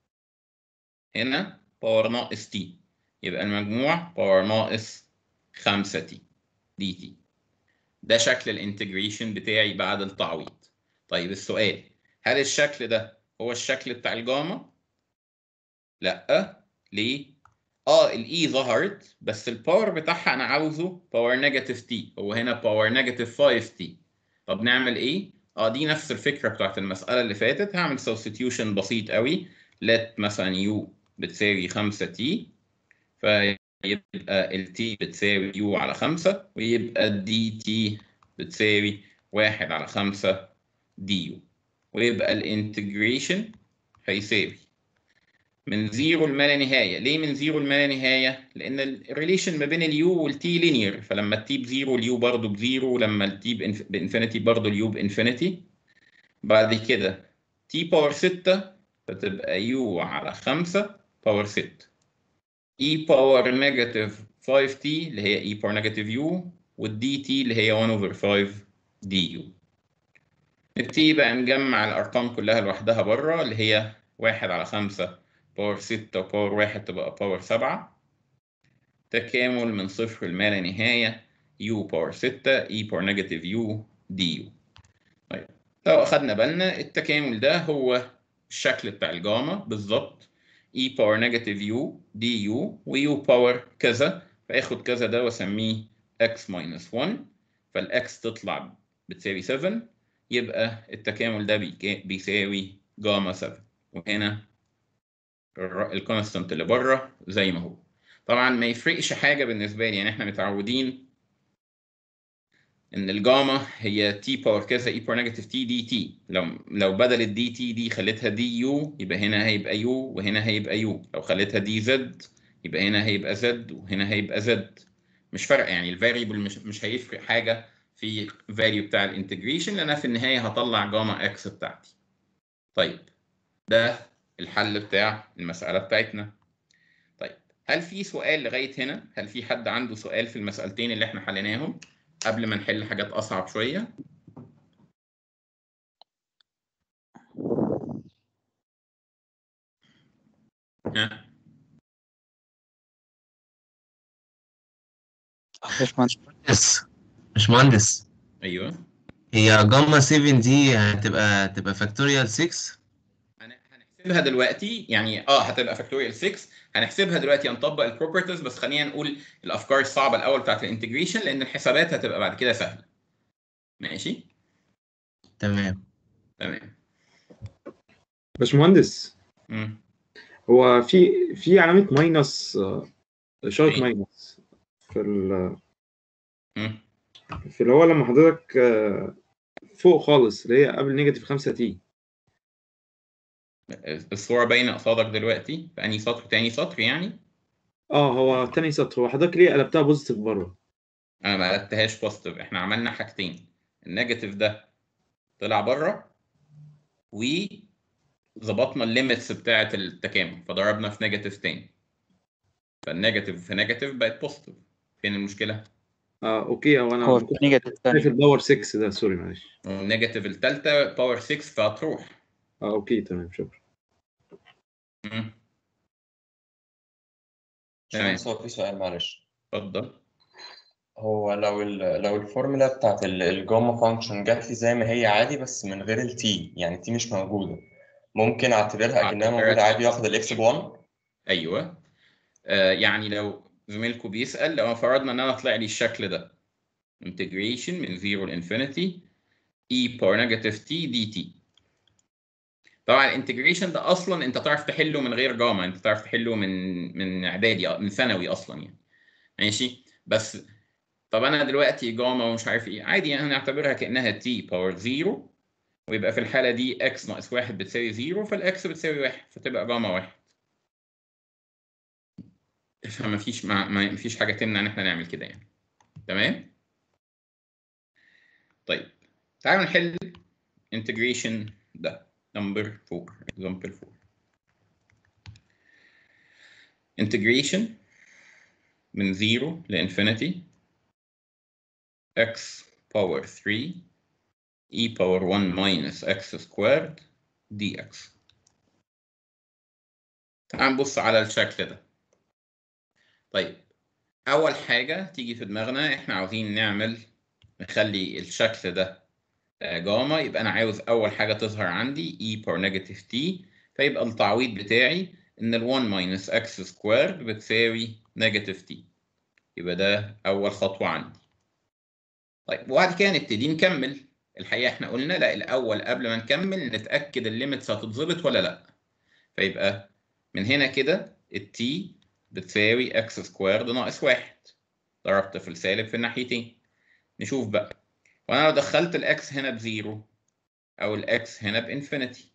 هنا باور ناقص تي يبقى المجموع باور ناقص 5 تي دي تي ده شكل الانتجريشن بتاعي بعد التعويض طيب السؤال هل الشكل ده هو الشكل بتاع الجاما لا ليه اه الاي ظهرت بس الباور بتاعها انا عاوزه باور نيجاتيف تي هو هنا باور نيجاتيف 5 تي طب نعمل ايه اه دي نفس الفكره بتاعت المساله اللي فاتت هعمل سبستيوشن بسيط قوي let مثلا يو بتساوي 5 تي فيبقى ال t بتساوي يو على 5 ويبقى الدي تي بتساوي 1 على 5 دي يو ويبقى الانتجريشن هيساوي من زيرو لما لا نهايه ليه من زيرو لما لا نهايه لان الريليشن ما بين اليو والتي لينير فلما التي بزيرو اليو برضه بزيرو ولما التي بانفينيتي برضه اليو بانفينيتي بعد كده تي باور 6 فتبقى يو على 5 باور 6 اي باور نيجاتيف 5 تي اللي هي اي باور نيجاتيف يو والدي تي اللي هي 1 اوفر 5 دي يو نبتدي بقى نجمع الارقام كلها لوحدها بره اللي هي 1 على 5 باور 6 وباور 1 تبقى باور 7 تكامل من صفر لما لا نهاية يو باور 6 اي باور نيجاتيف يو دي يو طيب لو أخدنا بالنا التكامل ده هو الشكل بتاع الجاما بالظبط اي باور نيجاتيف يو دي يو ويو باور كذا فاخد كذا ده واسميه x ماينس 1 فالاكس تطلع بتساوي 7 يبقى التكامل ده بيساوي جاما 7 وهنا الكونستانت اللي بره زي ما هو طبعا ما يفرقش حاجه بالنسبه لي يعني احنا متعودين ان الجاما هي تي باور كذا اي باور نيجاتيف تي دي تي لو لو بدل الدي تي دي خليتها دي يو يبقى هنا هيبقى يو وهنا هيبقى يو لو خليتها دي زد يبقى هنا هيبقى زد وهنا هيبقى زد مش فارقه يعني الفاريبل مش مش هيفرق حاجه في الفاليو بتاع الانتجريشن لان أنا في النهايه هطلع جاما اكس بتاعتي طيب ده الحل بتاع المسألة بتاعتنا طيب هل في سؤال لغاية هنا؟ هل في حد عنده سؤال في المسألتين اللي احنا حليناهم قبل ما نحل حاجات أصعب شوية؟ ها؟ مهندس مش مهندس أيوه هي جاما 7 دي هتبقى هتبقى فاكتوريال 6 هن- هنحسبها دلوقتي يعني اه هتبقى فاكتوريال 6 هنحسبها دلوقتي هنطبق البروبرتيز بس خلينا نقول الافكار الصعبه الاول بتاعت الانتجريشن لان الحسابات هتبقى بعد كده سهله ماشي تمام تمام باشمهندس مم. هو في في علامة ماينس آه، إشارة إيه؟ ماينس في ال مم. في اللي هو لما حضرتك آه، فوق خالص اللي هي قبل نيجاتيف 5 تي الصورة باينة قصادك دلوقتي في أنهي سطر تاني سطر يعني اه هو تاني سطر هو حضرتك ليه قلبتها بوزيتيف بره أنا ما قلبتهاش بوزيتيف إحنا عملنا حاجتين النيجاتيف ده طلع بره وظبطنا الليميتس بتاعة التكامل فضربنا في نيجاتيف تاني فالنيجاتيف في نيجاتيف بقت بوزيتيف فين المشكلة؟ اه اوكي هو انا هو كنت نيجاتيف تاني شايف الباور 6 ده سوري معلش والنيجاتيف التالتة باور 6 فهتروح اه اوكي تمام شكرا مم. تمام بس هو في سؤال معلش اتفضل هو لو ال لو الفورمولا بتاعت ال- الجاما فانكشن جات لي زي ما هي عادي بس من غير التي يعني التي مش موجودة ممكن اعتبرها اكنها أعتبرها موجودة عادي واخد الاكس ب 1 ايوه آه يعني لو زميلكم بيسأل لو فرضنا ان انا طلع لي الشكل ده integration من 0 لانفينيتي e باور نيجاتيف t dt طبعا الانتجريشن ده اصلا انت تعرف تحله من غير جاما انت تعرف تحله من من اعدادي من ثانوي اصلا يعني ماشي بس طب انا دلوقتي جاما ومش عارف ايه عادي يعني هنعتبرها كانها t باور 0 ويبقى في الحاله دي x ناقص 1 بتساوي 0 فالاكس بتساوي 1 فتبقى جاما 1 فما فيش ما ما فيش حاجه تمنع ان احنا نعمل كده يعني تمام طيب تعالوا نحل integration ده number 4 example 4 integration من 0 لانفينيتي x power 3 e power 1 minus x squared dx تعال نبص على الشكل ده طيب أول حاجة تيجي في دماغنا إحنا عاوزين نعمل نخلي الشكل ده آه، جاما يبقى أنا عاوز أول حاجة تظهر عندي e power negative t فيبقى التعويض بتاعي إن ال 1 minus x squared بتساوي negative t يبقى ده أول خطوة عندي طيب وبعد كده نبتدي نكمل الحقيقة إحنا قلنا لا الأول قبل ما نكمل نتأكد الليميتس هتتظبط ولا لأ فيبقى من هنا كده التي بتساوي اكس سكويرد ناقص واحد ضربت في السالب في الناحيتين نشوف بقى وانا لو دخلت الاكس هنا بزيرو او الاكس هنا بانفينيتي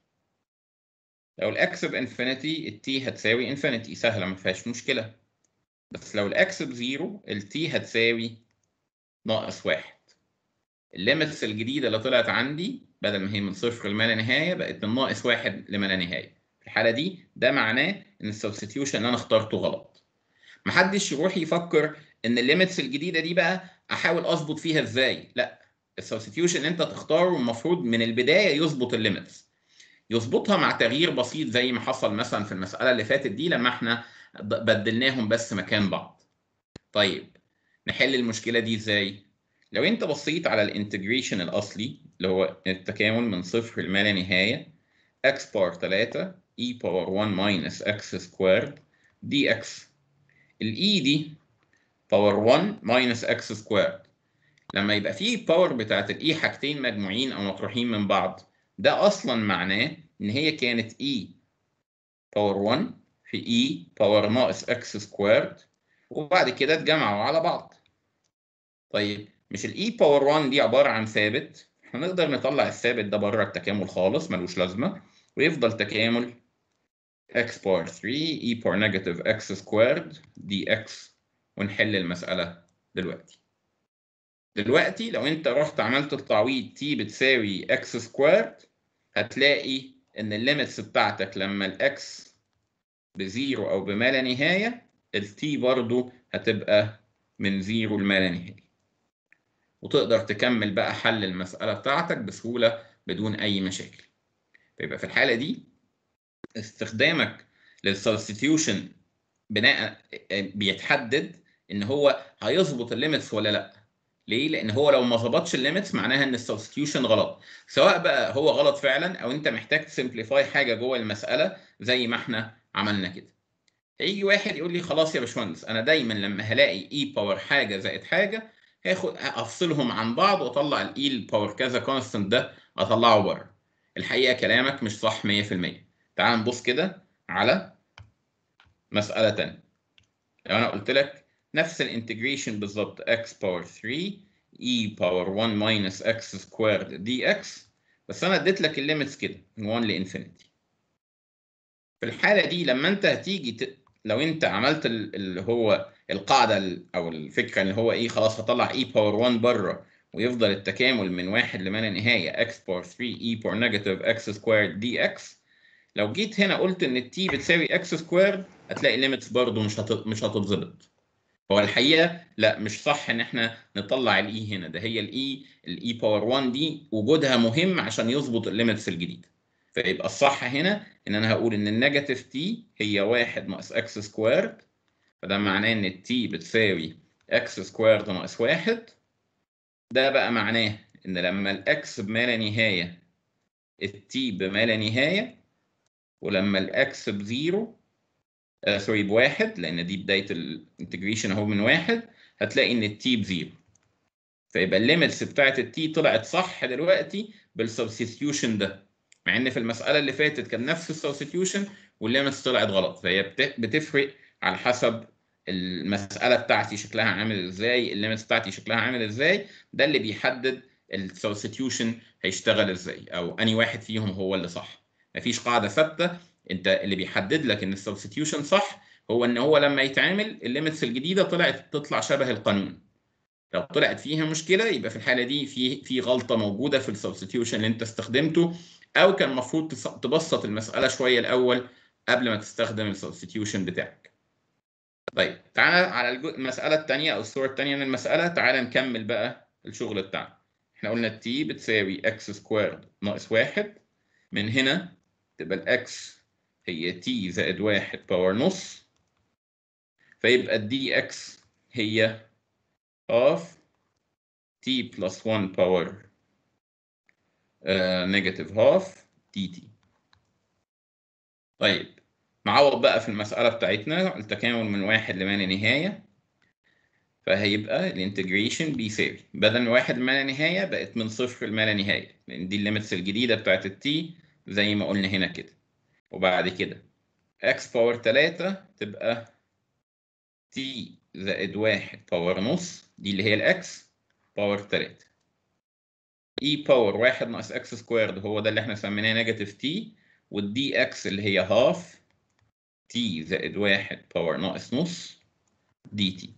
لو الاكس بانفينيتي التي هتساوي انفينيتي سهله ما فيهاش مشكله بس لو الاكس بزيرو التي هتساوي ناقص واحد الليميتس الجديده اللي طلعت عندي بدل ما هي من صفر لما لا نهايه بقت من ناقص واحد لما لا نهايه في الحاله دي ده معناه ان السبستيوشن اللي انا اخترته غلط محدش يروح يفكر ان الليميتس الجديده دي بقى احاول اظبط فيها ازاي لا السبستيوشن اللي انت تختاره المفروض من البدايه يظبط الليميتس يظبطها مع تغيير بسيط زي ما حصل مثلا في المساله اللي فاتت دي لما احنا ب- بدلناهم بس مكان بعض طيب نحل المشكله دي ازاي لو انت بصيت على الانتجريشن الاصلي اللي هو التكامل من صفر لما لا نهايه x بار 3 e باور 1 minus x سكويرد dx ال e دي باور 1 minus x سكويرد لما يبقى فيه باور بتاعت ال e حاجتين مجموعين او مطروحين من بعض ده اصلا معناه ان هي كانت e باور 1 في e باور ناقص x سكويرد وبعد كده اتجمعوا على بعض طيب مش ال e باور 1 دي عبارة عن ثابت هنقدر نطلع الثابت ده بره التكامل خالص ملوش لازمة ويفضل تكامل x باور 3 e باور نيجاتيف x سكويرد dx ونحل المسألة دلوقتي دلوقتي لو انت رحت عملت التعويض t بتساوي x سكويرد هتلاقي ان الليميتس بتاعتك لما الاكس بزيرو او بما لا نهاية التي برضو هتبقى من زيرو لما لا نهاية وتقدر تكمل بقى حل المسألة بتاعتك بسهولة بدون أي مشاكل فيبقى في الحالة دي استخدامك للسبستيوشن بناء بيتحدد ان هو هيظبط الليميتس ولا لا ليه لان هو لو ما ظبطش الليميتس معناها ان السبستيوشن غلط سواء بقى هو غلط فعلا او انت محتاج تسمبليفاي حاجه جوه المساله زي ما احنا عملنا كده هيجي واحد يقول لي خلاص يا باشمهندس انا دايما لما هلاقي اي باور حاجه زائد حاجه هاخد افصلهم عن بعض واطلع الاي الباور كذا كونستنت ده اطلعه بره الحقيقه كلامك مش صح 100% تعال نبص كده على مساله تانية لو انا قلت لك نفس الانتجريشن بالظبط x باور 3 e باور 1 minus x squared dx بس انا اديت لك الليميتس كده من 1 لانفينيتي في الحاله دي لما انت هتيجي ت... لو انت عملت ال- اللي هو القاعده ال- او الفكره اللي هو ايه خلاص هطلع e باور 1 بره ويفضل التكامل من واحد لما لا نهايه x باور 3 e باور نيجاتيف x سكويرد dx لو جيت هنا قلت ان التي بتساوي x سكويرد هتلاقي الليميتس برضه مش هت... مش هتتظبط هو الحقيقه لا مش صح ان احنا نطلع الاي هنا ده هي الاي الاي باور 1 دي وجودها مهم عشان يظبط الليميتس الجديده فيبقى الصح هنا ان انا هقول ان النيجاتيف تي هي 1 ناقص اكس سكويرد فده معناه ان التي بتساوي اكس سكويرد ناقص 1 ده بقى معناه ان لما الاكس بما لا نهايه التي بما لا نهايه ولما الاكس بزيرو آه سوري بواحد لان دي بدايه الانتجريشن اهو من واحد هتلاقي ان التي بزيرو فيبقى الليميتس بتاعت التي طلعت صح دلوقتي بالسبستيوشن ده مع ان في المساله اللي فاتت كان نفس السبستيوشن والليميتس طلعت غلط فهي بت- بتفرق على حسب المساله بتاعتي شكلها عامل ازاي الليميتس بتاعتي شكلها عامل ازاي ده اللي بيحدد السبستيوشن هيشتغل ازاي او اني واحد فيهم هو اللي صح مفيش قاعده ثابته انت اللي بيحدد لك ان السبستيوشن صح هو ان هو لما يتعمل الليميتس الجديده طلعت تطلع شبه القانون لو طلعت فيها مشكله يبقى في الحاله دي في في غلطه موجوده في السبستيوشن اللي انت استخدمته او كان المفروض تص- تبسط المساله شويه الاول قبل ما تستخدم السبستيوشن بتاعك طيب تعالى على الجو- المساله الثانيه او الصوره الثانيه من المساله تعالى نكمل بقى الشغل بتاعنا احنا قلنا التي بتساوي اكس سكويرد ناقص واحد من هنا تبقى الاكس هي تي زائد واحد باور نص فيبقى الدي اكس هي of t plus 1 power uh, negative half dt طيب نعوض بقى في المسألة بتاعتنا التكامل من واحد لما لا نهاية فهيبقى الانتجريشن بيساوي بدل من واحد لما لا نهاية بقت من صفر لما لا نهاية لأن دي الليميتس الجديدة بتاعت التي زي ما قلنا هنا كده وبعد كده x باور 3 تبقى t زائد واحد باور نص دي اللي هي الاكس باور 3 e باور واحد ناقص اكس سكويرد هو ده اللي احنا سميناه نيجاتيف تي والدي اكس اللي هي هاف تي زائد واحد باور ناقص نص دي تي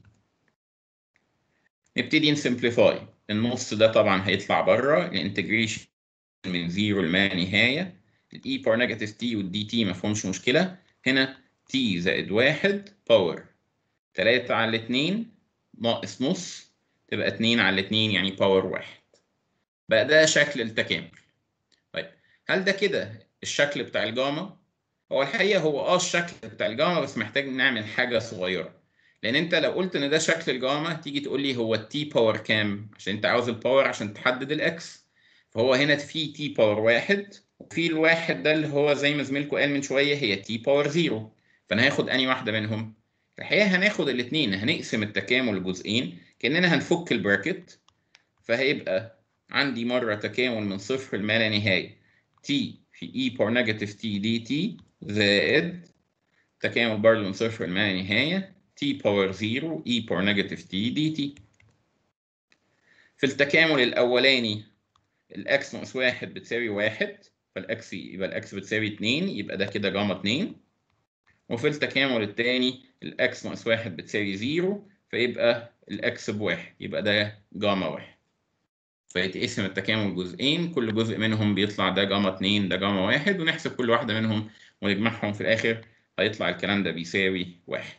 نبتدي نسمبليفاي النص ده طبعا هيطلع بره الانتجريشن من زيرو لما نهايه الاي باور نيجاتيف تي والدي تي ما فيهمش مشكله هنا تي زائد واحد باور 3 على 2 ناقص نص تبقى 2 على 2 يعني باور واحد بقى ده شكل التكامل طيب هل ده كده الشكل بتاع الجاما هو الحقيقه هو اه الشكل بتاع الجاما بس محتاج نعمل حاجه صغيره لان انت لو قلت ان ده شكل الجاما تيجي تقول لي هو التي باور كام عشان انت عاوز الباور عشان تحدد الاكس فهو هنا في تي باور واحد وفي الواحد ده اللي هو زي ما زميلكم قال من شويه هي تي باور زيرو فانا هاخد اني واحده منهم الحقيقه هناخد الاثنين هنقسم التكامل لجزئين كاننا هنفك البراكت فهيبقى عندي مره تكامل من صفر لما لا نهايه تي في اي باور نيجاتيف تي دي تي زائد تكامل برضه من صفر لما لا نهايه تي باور زيرو اي باور نيجاتيف تي دي تي في التكامل الاولاني الاكس ناقص واحد بتساوي واحد فالاكس يبقى الاكس بتساوي اتنين يبقى ده كده جاما اتنين وفي التكامل الثاني الاكس ناقص واحد بتساوي زيرو فيبقى الاكس بواحد يبقى ده جاما واحد فيتقسم التكامل جزئين كل جزء منهم بيطلع ده جاما اتنين ده جاما واحد ونحسب كل واحدة منهم ونجمعهم في الآخر هيطلع الكلام ده بيساوي واحد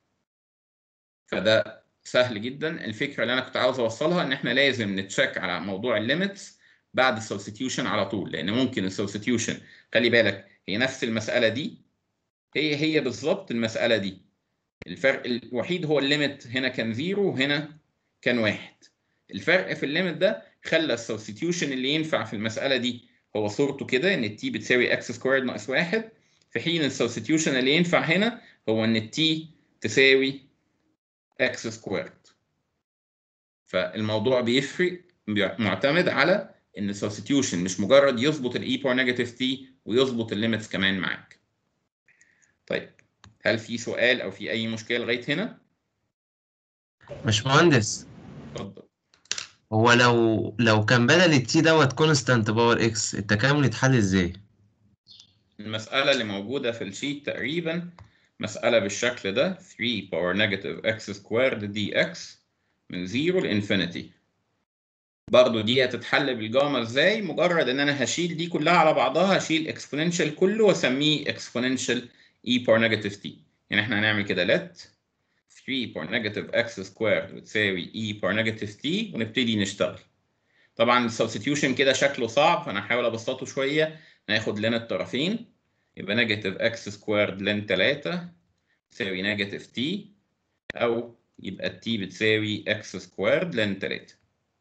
فده سهل جدا الفكرة اللي أنا كنت عاوز أوصلها إن إحنا لازم نتشيك على موضوع الليميتس بعد السبستيوشن على طول لأن ممكن السبستيوشن خلي بالك هي نفس المسألة دي هي هي بالظبط المسألة دي الفرق الوحيد هو الليميت هنا كان زيرو وهنا كان واحد الفرق في الليميت ده خلى السبستيوشن اللي ينفع في المسألة دي هو صورته كده ان التي بتساوي اكس سكويرد ناقص واحد في حين السبستيوشن اللي ينفع هنا هو ان التي تساوي اكس سكويرد فالموضوع بيفرق معتمد على ان السبستيوشن مش مجرد يظبط الاي باور نيجاتيف تي ويظبط الليميتس كمان معاك طيب هل في سؤال او في اي مشكله لغايه هنا باشمهندس اتفضل هو لو لو كان بدل التي دوت كونستانت باور اكس التكامل يتحل ازاي؟ المسألة اللي موجودة في الشيت تقريبا مسألة بالشكل ده 3 باور نيجاتيف اكس سكويرد دي اكس من 0 لانفينيتي برضه دي هتتحل بالجاما ازاي مجرد ان انا هشيل دي كلها على بعضها هشيل اكسبوننشال كله واسميه اكسبوننشال اي باور نيجاتيف تي يعني احنا هنعمل كده let 3 باور نيجاتيف اكس سكويرد بتساوي اي باور نيجاتيف تي ونبتدي نشتغل طبعا السبستيوشن كده شكله صعب فانا هحاول ابسطه شويه ناخد لين الطرفين يبقى نيجاتيف اكس سكويرد لين 3 تساوي نيجاتيف تي او يبقى التي بتساوي اكس سكويرد لين 3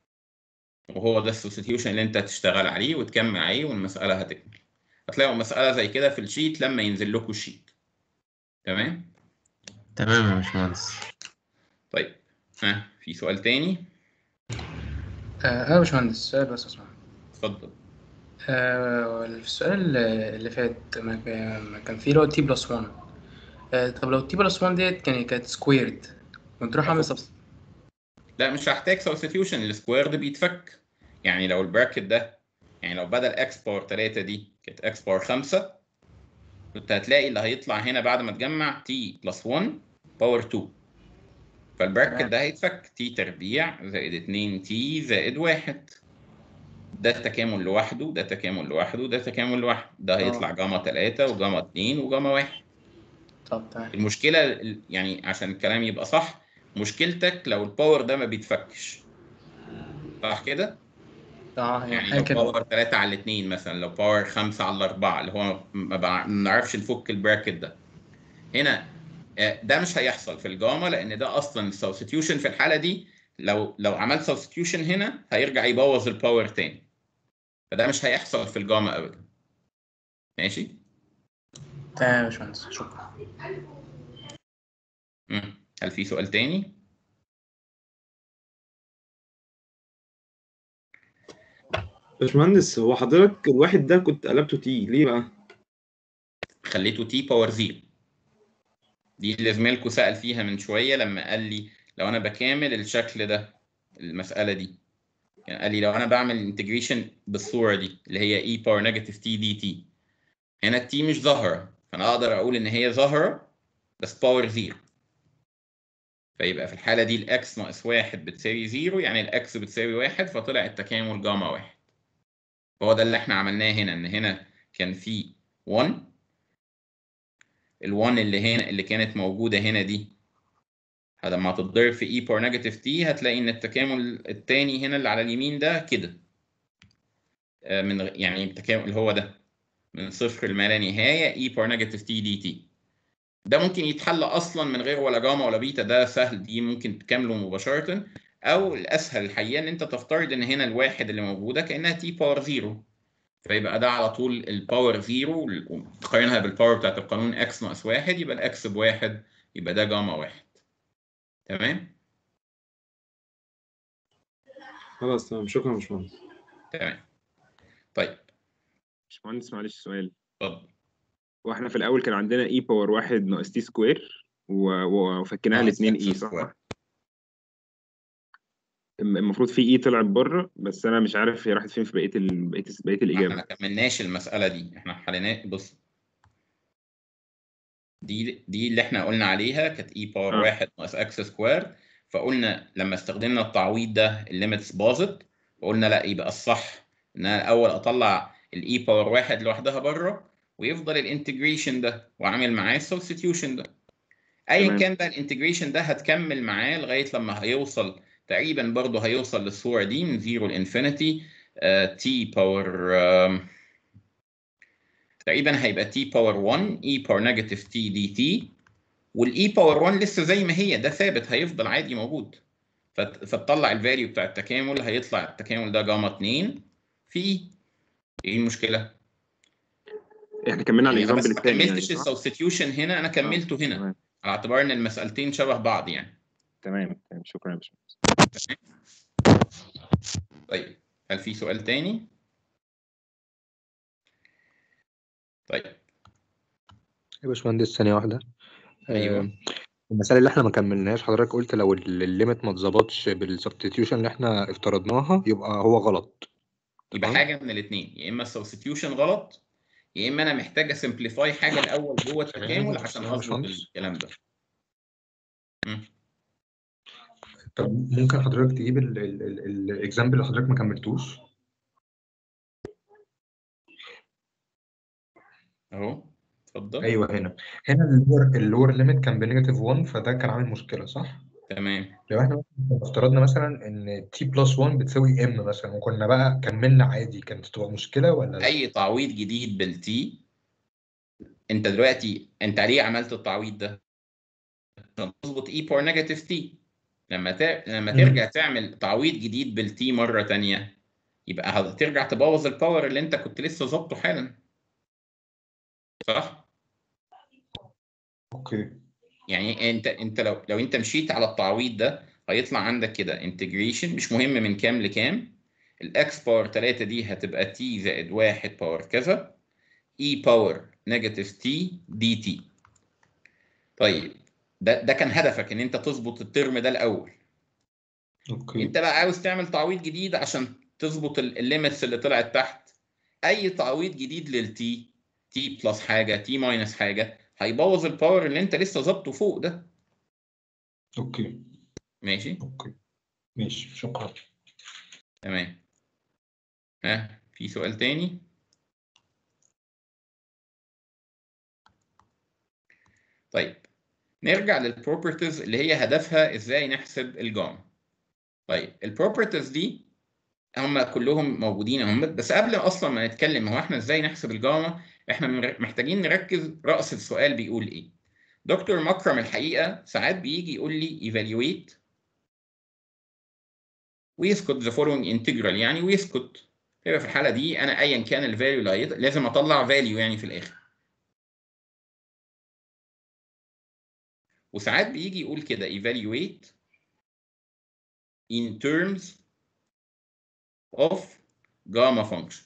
وهو ده السبستيوشن اللي انت هتشتغل عليه وتكمل عليه والمساله هتكمل هتلاقوا مساله زي كده في الشيت لما ينزل لكم الشيت تمام تمام يا باشمهندس طيب ها في سؤال تاني اه آه يا باشمهندس سؤال بس اسمع اتفضل آه السؤال اللي فات ما كان ما كان فيه اللي هو تي بلس 1 آه طب لو تي بلس 1 ديت كان كانت سكويرد كنت رايح اعمل سبس لا مش هحتاج سبستيوشن السكوير بيتفك يعني لو البراكت ده يعني لو بدل اكس باور 3 دي كانت اكس باور 5 كنت هتلاقي اللي هيطلع هنا بعد ما تجمع تي بلس 1 باور 2 فالبراكت تمام. ده هيتفك تي تربيع زائد 2 تي زائد 1 ده تكامل لوحده ده تكامل لوحده ده تكامل لوحده ده هيطلع جاما 3 وجاما 2 وجاما 1 طب تمام المشكله ال- يعني عشان الكلام يبقى صح مشكلتك لو الباور ده ما بيتفكش صح كده؟ اه يعني يعني حاجه لو كده باور 3 على 2 مثلا لو باور 5 على 4 اللي هو ما بع- ما بنعرفش نفك البراكت ده هنا آه، ده مش هيحصل في الجاما لان ده اصلا السبستيوشن في الحاله دي لو لو عملت سبستيوشن هنا هيرجع يبوظ الباور تاني فده مش هيحصل في الجاما ابدا ماشي تمام يا باشمهندس شكرا مم. هل في سؤال تاني باشمهندس هو حضرتك الواحد ده كنت قلبته تي ليه بقى؟ خليته تي باور زيرو دي اللي زميلكوا سأل فيها من شوية لما قال لي لو أنا بكامل الشكل ده المسألة دي يعني قال لي لو أنا بعمل انتجريشن بالصورة دي اللي هي اي باور نيجاتيف تي دي تي هنا التي مش ظاهرة فأنا أقدر أقول إن هي ظاهرة بس باور زيرو فيبقى في الحالة دي الإكس ناقص واحد بتساوي زيرو يعني الإكس بتساوي واحد فطلع التكامل جاما واحد فهو ده اللي إحنا عملناه هنا إن هنا كان في 1 ال1 اللي هنا اللي كانت موجوده هنا دي لما هتتضرب في اي باور نيجاتيف تي هتلاقي ان التكامل الثاني هنا اللي على اليمين ده كده آه، من غ- يعني التكامل اللي هو ده من صفر لما لا نهايه اي باور نيجاتيف تي دي تي ده ممكن يتحل اصلا من غير ولا جاما ولا بيتا ده سهل دي ممكن تكامله مباشره او الاسهل الحقيقه ان انت تفترض ان هنا الواحد اللي موجوده كانها تي باور زيرو فيبقى ده على طول الباور زيرو وتقارنها بالباور بتاعت القانون اكس ناقص واحد يبقى الاكس بواحد يبقى ده جاما واحد تمام خلاص تمام شكرا يا باشمهندس تمام طيب باشمهندس معلش سؤال اتفضل واحنا في الاول كان عندنا اي باور واحد ناقص تي سكوير و- و- وفكيناها ناقص الاثنين إكس اي صح؟ سكوير. الم- المفروض في اي طلعت بره بس انا مش عارف هي راحت فين في بقيه ال... بقيه بقيه ما الاجابه احنا ما كملناش المسألة دي احنا حليناها بص دي دي اللي احنا قلنا عليها كانت اي باور آه. واحد ناقص اكس سكوير فقلنا لما استخدمنا التعويض ده الليميتس باظت وقلنا لا يبقى الصح ان انا الاول اطلع الاي باور واحد لوحدها بره ويفضل الانتجريشن ده واعمل معاه السبستيوشن ده ايا تمام. كان بقى الانتجريشن ده هتكمل معاه لغايه لما هيوصل تقريبا برضه هيوصل للصوره دي من 0 لانفينيتي تي باور تقريبا هيبقى تي باور 1 اي باور نيجاتيف تي دي تي والاي باور 1 لسه زي ما هي ده ثابت هيفضل عادي موجود فت- فتطلع الفاليو بتاع التكامل هيطلع التكامل ده جاما 2 في ايه المشكله؟ احنا كملنا على يعني أنا بس الاكزامبل ما الثاني يعني كملتش صح؟ السبستيوشن هنا انا كملته هنا تمام على اعتبار ان المسألتين شبه بعض يعني تمام تمام شكرا يا باشمهندس طيب هل في سؤال تاني؟ طيب يا باشمهندس ثانية واحدة ايوه آه، المسألة اللي احنا ما كملناش حضرتك قلت لو ال- الليميت ما اتظبطش بالسبستيتيوشن اللي احنا افترضناها يبقى هو غلط يبقى تمام حاجه من الاثنين يا اما السبستيوشن غلط يا اما انا محتاج اسمبليفاي حاجه الاول جوه التكامل عشان يا اظبط باشمهندس الكلام ده مم. طب ممكن حضرتك تجيب الاكزامبل اللي حضرتك ما كملتوش اهو اتفضل ايوه هنا هنا اللور اللور ليميت كان بنيجاتيف 1 فده كان عامل مشكله صح؟ تمام لو احنا مثلاً افترضنا مثلا ان تي بلس 1 بتساوي ام مثلا وكنا بقى كملنا عادي كانت تبقى مشكله ولا لا؟ اي تعويض جديد بالتي انت دلوقتي انت ليه عملت التعويض ده عشان تظبط اي باور نيجاتيف تي لما ت... لما مم. ترجع تعمل تعويض جديد بالتي مره تانية يبقى هترجع تبوظ الباور اللي انت كنت لسه ظابطه حالا صح اوكي يعني انت انت لو لو انت مشيت على التعويض ده هيطلع عندك كده انتجريشن مش مهم من كام لكام الاكس باور 3 دي هتبقى تي زائد 1 باور كذا اي باور نيجاتيف تي دي تي طيب ده ده كان هدفك ان انت تظبط الترم ده الاول اوكي انت بقى عاوز تعمل تعويض جديد عشان تظبط الليميتس اللي طلعت تحت اي تعويض جديد للتي تي بلس حاجه تي ماينس حاجه هيبوظ الباور اللي انت لسه ظابطه فوق ده اوكي ماشي اوكي ماشي شكرا تمام ها في سؤال تاني طيب نرجع للبروبرتيز اللي هي هدفها ازاي نحسب الجاما طيب البروبرتيز دي هم كلهم موجودين هم بس قبل اصلا ما نتكلم هو احنا ازاي نحسب الجاما احنا من- محتاجين نركز رأس السؤال بيقول ايه دكتور مكرم الحقيقة ساعات بيجي يقول لي evaluate ويسكت the following integral يعني ويسكت يبقى في الحالة دي أنا أيا كان الفاليو اللي هيط- لازم أطلع فاليو يعني في الآخر وساعات بيجي يقول كده evaluate in terms of gamma function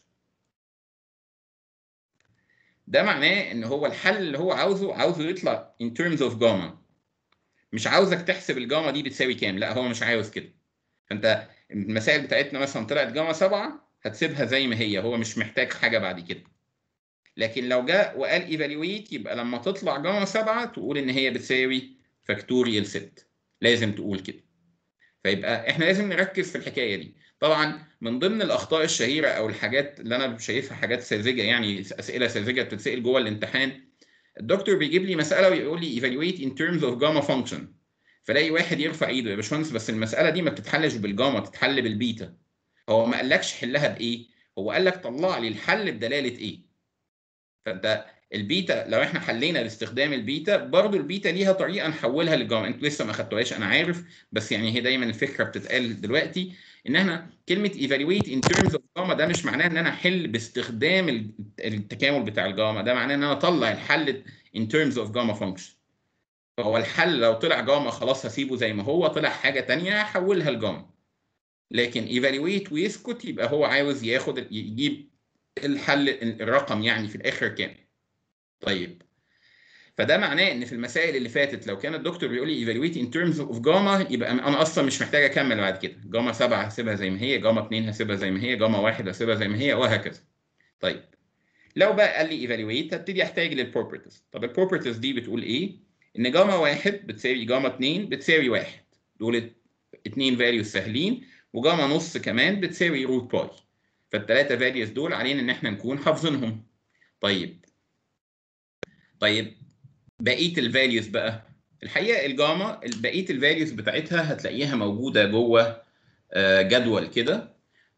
ده معناه ان هو الحل اللي هو عاوزه عاوزه يطلع in terms of gamma مش عاوزك تحسب الجاما دي بتساوي كام لا هو مش عاوز كده فانت المسائل بتاعتنا مثلا طلعت جاما سبعة هتسيبها زي ما هي هو مش محتاج حاجة بعد كده لكن لو جاء وقال evaluate يبقى لما تطلع جاما سبعة تقول ان هي بتساوي فاكتوريال 6 لازم تقول كده فيبقى احنا لازم نركز في الحكايه دي طبعا من ضمن الاخطاء الشهيره او الحاجات اللي انا شايفها حاجات ساذجه يعني اسئله ساذجه بتتسال جوه الامتحان الدكتور بيجيب لي مساله ويقول لي evaluate in terms of gamma function فلاقي واحد يرفع ايده يا باشمهندس بس المساله دي ما بتتحلش بالجاما بتتحل بالبيتا هو ما قالكش حلها بايه هو قال لك طلع لي الحل بدلاله ايه فانت البيتا لو احنا حلينا باستخدام البيتا برضو البيتا ليها طريقه نحولها للجاما انتوا لسه ما خدتوهاش انا عارف بس يعني هي دايما الفكره بتتقال دلوقتي ان احنا كلمه evaluate in terms of gamma ده مش معناه ان انا احل باستخدام ال- التكامل بتاع الجاما ده معناه ان انا اطلع الحل in terms of gamma function فهو الحل لو طلع جاما خلاص هسيبه زي ما هو طلع حاجه تانية هحولها لجاما لكن evaluate ويسكت يبقى هو عاوز ياخد يجيب الحل الرقم يعني في الاخر كام طيب فده معناه ان في المسائل اللي فاتت لو كان الدكتور بيقول لي evaluate in terms of gamma يبقى انا اصلا مش محتاج اكمل بعد كده جاما 7 هسيبها زي ما هي جاما 2 هسيبها زي ما هي جاما 1 هسيبها زي ما هي وهكذا طيب لو بقى قال لي evaluate هبتدي احتاج للبروبرتيز طب البروبرتيز دي بتقول ايه ان جاما 1 بتساوي جاما 2 بتساوي 1 دول اتنين فاليوز سهلين وجاما نص كمان بتساوي روت باي فالثلاثه فاليوز دول علينا ان احنا نكون حافظينهم طيب طيب بقيه الفاليوز بقى الحقيقه الجاما بقيه الفاليوز بتاعتها هتلاقيها موجوده جوه آه، جدول كده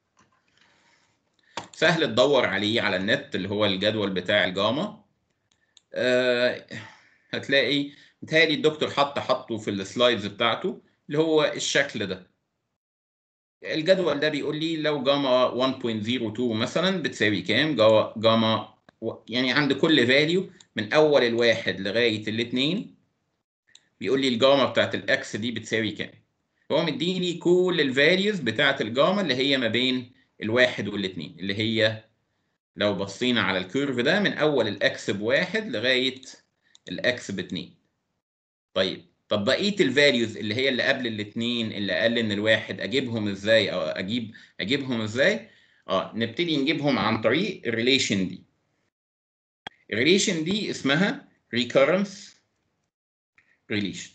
سهل تدور عليه على النت اللي هو الجدول بتاع الجاما آه، هتلاقي متهيألي الدكتور حط حطه في السلايدز بتاعته اللي هو الشكل ده الجدول ده بيقول لي لو جاما 1.02 مثلا بتساوي كام جا- جاما و- يعني عند كل فاليو من اول الواحد لغايه الاثنين بيقول لي الجاما بتاعت الاكس دي بتساوي كام هو مديني كل الفاليوز بتاعت الجاما اللي هي ما بين الواحد والاثنين اللي هي لو بصينا على الكيرف ده من اول الاكس بواحد لغايه الاكس باتنين طيب طب بقيه الفاليوز اللي هي اللي قبل الاثنين اللي اقل من الواحد اجيبهم ازاي او اجيب اجيبهم ازاي اه نبتدي نجيبهم عن طريق الريليشن دي الريليشن دي اسمها recurrence relation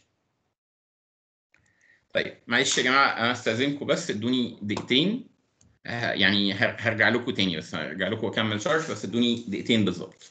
طيب معلش يا جماعه انا استاذنكم بس ادوني دقيقتين ه- يعني هر- هرجع لكم تاني بس هرجع لكم واكمل شرح بس ادوني دقيقتين بالظبط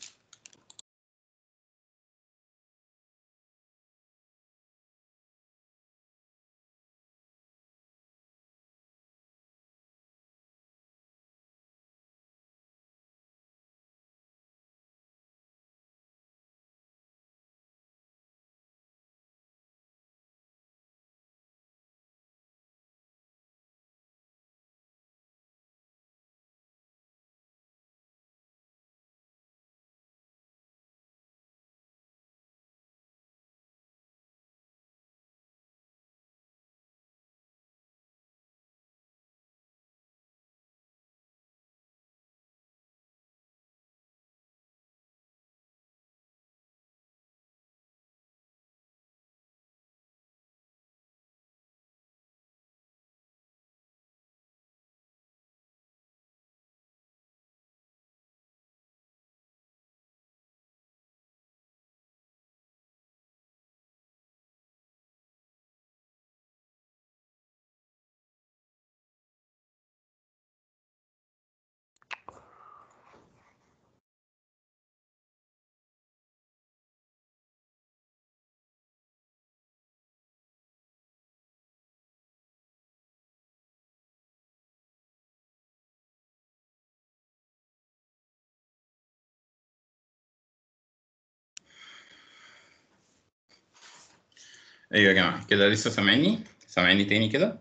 ايوه يا جماعه كده لسه سامعيني سامعيني تاني كده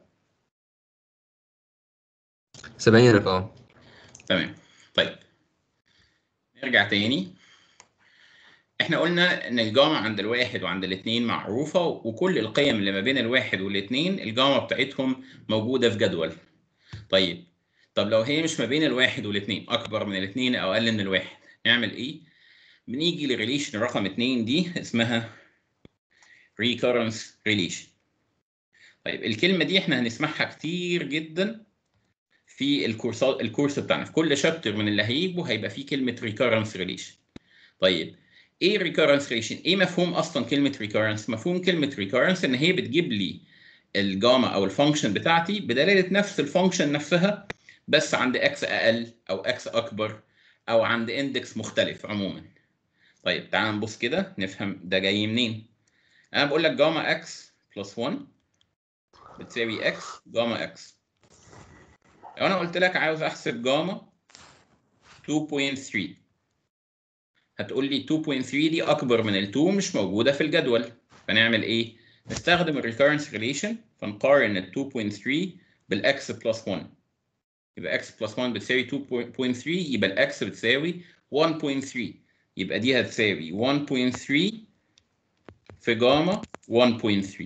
سامعينك اه تمام طيب نرجع تاني احنا قلنا ان الجامعة عند الواحد وعند الاثنين معروفة وكل القيم اللي ما بين الواحد والاثنين الجامعة بتاعتهم موجودة في جدول طيب طب لو هي مش ما بين الواحد والاثنين اكبر من الاثنين او اقل من الواحد نعمل ايه بنيجي لريليشن رقم اتنين دي اسمها recurrence relation طيب الكلمة دي احنا هنسمعها كتير جدا في الكورس الكورس بتاعنا في كل شابتر من اللي هيجوا هيبقى فيه كلمة recurrence relation طيب ايه recurrence relation ايه مفهوم اصلا كلمة recurrence مفهوم كلمة recurrence ان هي بتجيب لي الجاما او الفانكشن بتاعتي بدلاله نفس الفانكشن نفسها بس عند اكس اقل او اكس اكبر او عند اندكس مختلف عموما طيب تعال نبص كده نفهم ده جاي منين انا بقول لك جاما اكس بلس 1 بتساوي اكس جاما اكس لو انا قلت لك عاوز احسب جاما 2.3 هتقول لي 2.3 دي اكبر من ال 2 مش موجوده في الجدول فنعمل ايه نستخدم الريكورنس ريليشن فنقارن ال 2.3 بالاكس بلس 1 يبقى x بلس 1 بتساوي 2.3 يبقى الاكس بتساوي 1.3 يبقى دي هتساوي 1.3 في جاما 1.3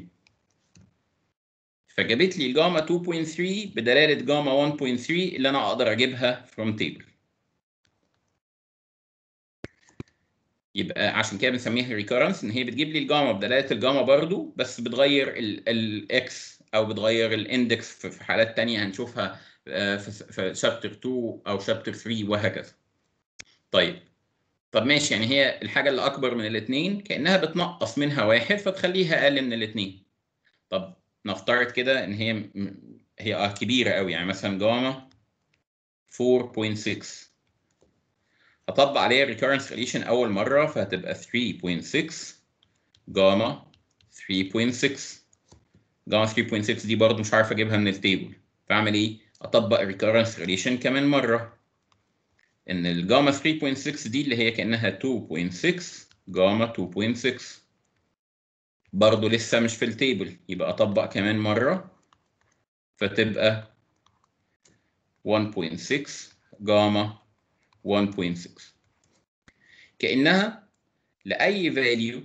فجابت لي جاما 2.3 بدلاله جاما 1.3 اللي انا اقدر اجيبها from table يبقى عشان كده بنسميها ريكورنس ان هي بتجيب لي الجاما بدلاله الجاما برضو بس بتغير الاكس او بتغير الاندكس في حالات تانية هنشوفها في شابتر 2 او شابتر 3 وهكذا طيب طب ماشي يعني هي الحاجه اللي اكبر من الاثنين كانها بتنقص منها واحد فتخليها اقل من الاثنين طب نفترض كده ان هي هي اه كبيره قوي يعني مثلا جاما 4.6 هطبق عليها الريكورنس ريليشن اول مره فهتبقى 3.6 جاما 3.6 جاما 3.6 دي برضو مش عارف اجيبها من التيبل فاعمل ايه اطبق الريكورنس ريليشن كمان مره ان الجاما 3.6 دي اللي هي كانها 2.6 جاما 2.6 برضو لسه مش في التيبل يبقى اطبق كمان مره فتبقى 1.6 جاما 1.6 كانها لاي فاليو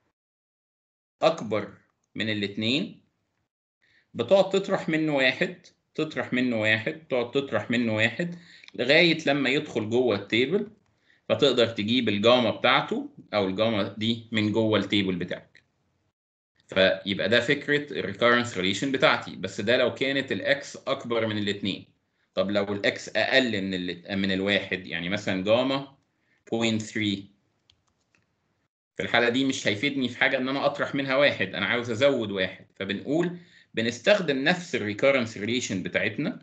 اكبر من الاثنين بتقعد تطرح منه واحد تطرح منه واحد تقعد تطرح منه واحد لغايه لما يدخل جوه التيبل فتقدر تجيب الجاما بتاعته او الجاما دي من جوه التيبل بتاعك فيبقى ده فكره الريكارنس ريليشن بتاعتي بس ده لو كانت الاكس اكبر من الاثنين طب لو الاكس اقل من ال من الواحد يعني مثلا جاما 0.3 في الحاله دي مش هيفيدني في حاجه ان انا اطرح منها واحد انا عاوز ازود واحد فبنقول بنستخدم نفس الريكارنس ريليشن بتاعتنا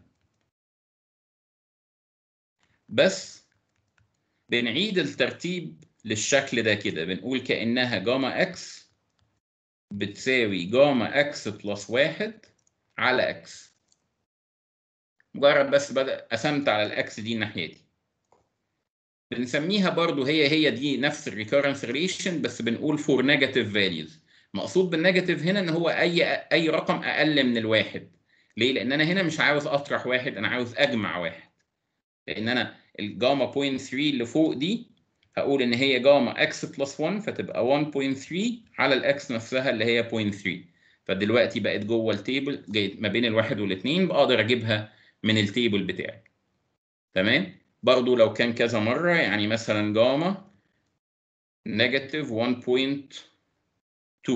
بس بنعيد الترتيب للشكل ده كده بنقول كأنها جاما اكس بتساوي جاما اكس بلس واحد على اكس مجرد بس بدأ قسمت على الاكس دي الناحية دي بنسميها برضو هي هي دي نفس الريكورنس ريليشن بس بنقول فور نيجاتيف فاليوز مقصود بالنيجاتيف هنا ان هو اي اي رقم اقل من الواحد ليه لان انا هنا مش عاوز اطرح واحد انا عاوز اجمع واحد لان انا الجاما 0.3 اللي فوق دي هقول ان هي جاما اكس بلس 1 فتبقى 1.3 على الاكس نفسها اللي هي 0.3 فدلوقتي بقت جوه التيبل جاي ما بين الواحد والاثنين بقدر اجيبها من التيبل بتاعي تمام برضو لو كان كذا مرة يعني مثلا جاما نيجاتيف 1.2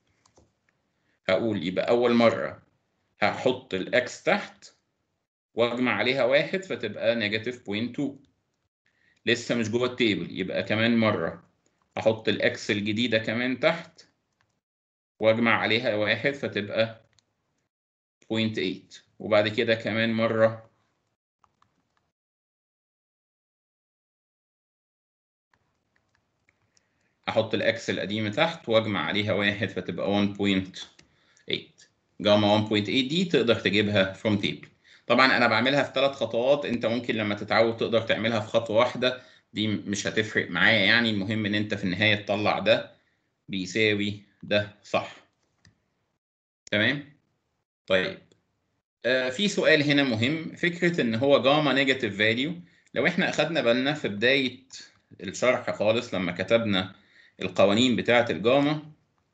هقول يبقى أول مرة هحط الإكس تحت وأجمع عليها واحد فتبقى نيجاتيف 0.2 لسه مش جوه التيبل يبقى كمان مرة أحط الإكس الجديدة كمان تحت وأجمع عليها واحد فتبقى 0.8 وبعد كده كمان مرة احط الاكس القديمه تحت واجمع عليها واحد فتبقى 1.8 جاما 1.8 دي تقدر تجيبها from table طبعا انا بعملها في ثلاث خطوات انت ممكن لما تتعود تقدر تعملها في خطوه واحده دي مش هتفرق معايا يعني المهم ان انت في النهايه تطلع ده بيساوي ده صح تمام طيب آه في سؤال هنا مهم فكره ان هو جاما نيجاتيف فاليو لو احنا اخدنا بالنا في بدايه الشرح خالص لما كتبنا القوانين بتاعة الجاما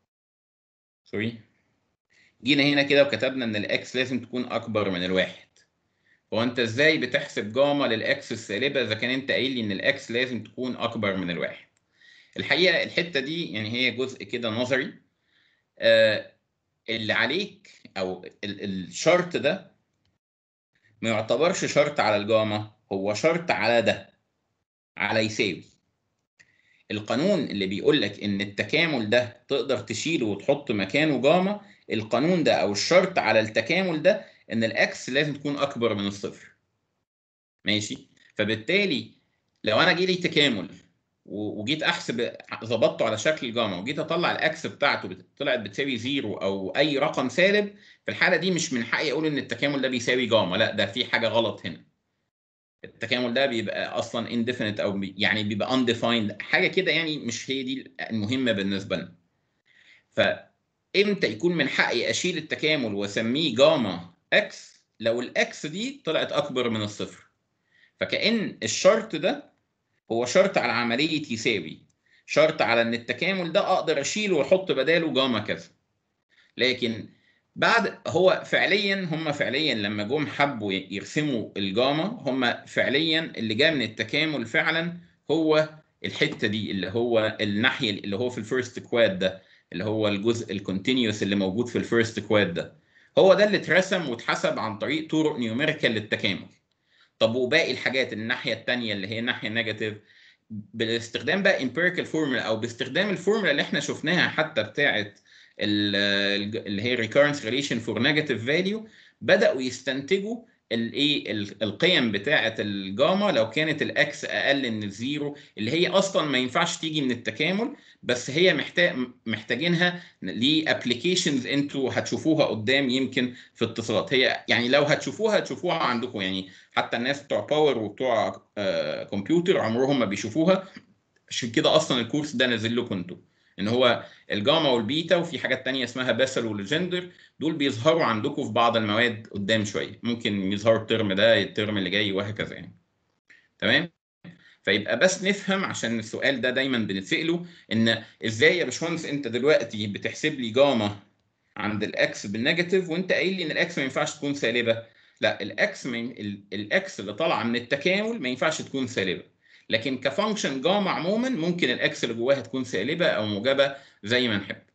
سوري جينا هنا كده وكتبنا ان الاكس لازم تكون اكبر من الواحد هو انت ازاي بتحسب جاما للاكس السالبة اذا كان انت قايل لي ان الاكس لازم تكون اكبر من الواحد الحقيقة الحتة دي يعني هي جزء كده نظري آه اللي عليك او الشرط ده ما يعتبرش شرط على الجاما هو شرط على ده على يساوي القانون اللي بيقول لك ان التكامل ده تقدر تشيله وتحط مكانه جاما القانون ده او الشرط على التكامل ده ان الاكس لازم تكون اكبر من الصفر ماشي فبالتالي لو انا جيلي تكامل وجيت احسب ظبطته على شكل جاما وجيت اطلع الاكس بتاعته طلعت بتساوي زيرو او اي رقم سالب في الحاله دي مش من حقي اقول ان التكامل ده بيساوي جاما لا ده في حاجه غلط هنا التكامل ده بيبقى اصلا indefinite او يعني بيبقى undefined حاجه كده يعني مش هي دي المهمه بالنسبه لنا فامتى يكون من حقي اشيل التكامل واسميه جاما اكس لو الاكس دي طلعت اكبر من الصفر فكأن الشرط ده هو شرط على عمليه يساوي شرط على ان التكامل ده اقدر اشيله واحط بداله جاما كذا لكن بعد هو فعليا هم فعليا لما جم حبوا يرسموا الجاما هم فعليا اللي جاء من التكامل فعلا هو الحته دي اللي هو الناحيه اللي هو في الفيرست كواد ده اللي هو الجزء الكونتينيوس اللي موجود في الفيرست كواد ده هو ده اللي اترسم واتحسب عن طريق طرق نيوميريكال للتكامل طب وباقي الحاجات الناحيه الثانيه اللي هي الناحيه النيجاتيف باستخدام بقى امبيريكال فورمولا او باستخدام الفورمولا اللي احنا شفناها حتى بتاعه اللي هي recurrence relation for negative value بدأوا يستنتجوا الايه القيم بتاعه الجاما لو كانت الاكس اقل من الزيرو اللي هي اصلا ما ينفعش تيجي من التكامل بس هي محتاج محتاجينها لابلكيشنز انتوا هتشوفوها قدام يمكن في اتصالات هي يعني لو هتشوفوها هتشوفوها عندكم يعني حتى الناس بتوع باور وبتوع آه كمبيوتر عمرهم ما بيشوفوها عشان كده اصلا الكورس ده نازل لكم انتوا ان هو الجاما والبيتا وفي حاجات تانية اسمها باسل والجندر دول بيظهروا عندكم في بعض المواد قدام شويه ممكن يظهروا الترم ده الترم اللي جاي وهكذا يعني تمام فيبقى بس نفهم عشان السؤال ده دايما بنتساله ان ازاي يا باشمهندس انت دلوقتي بتحسب لي جاما عند الاكس بالنيجاتيف وانت قايل لي ان الاكس ما ينفعش تكون سالبه لا الاكس من الاكس اللي طالعه من التكامل ما ينفعش تكون سالبه لكن كفانكشن جاما عموما ممكن الاكس اللي جواها تكون سالبه او موجبه زي ما نحب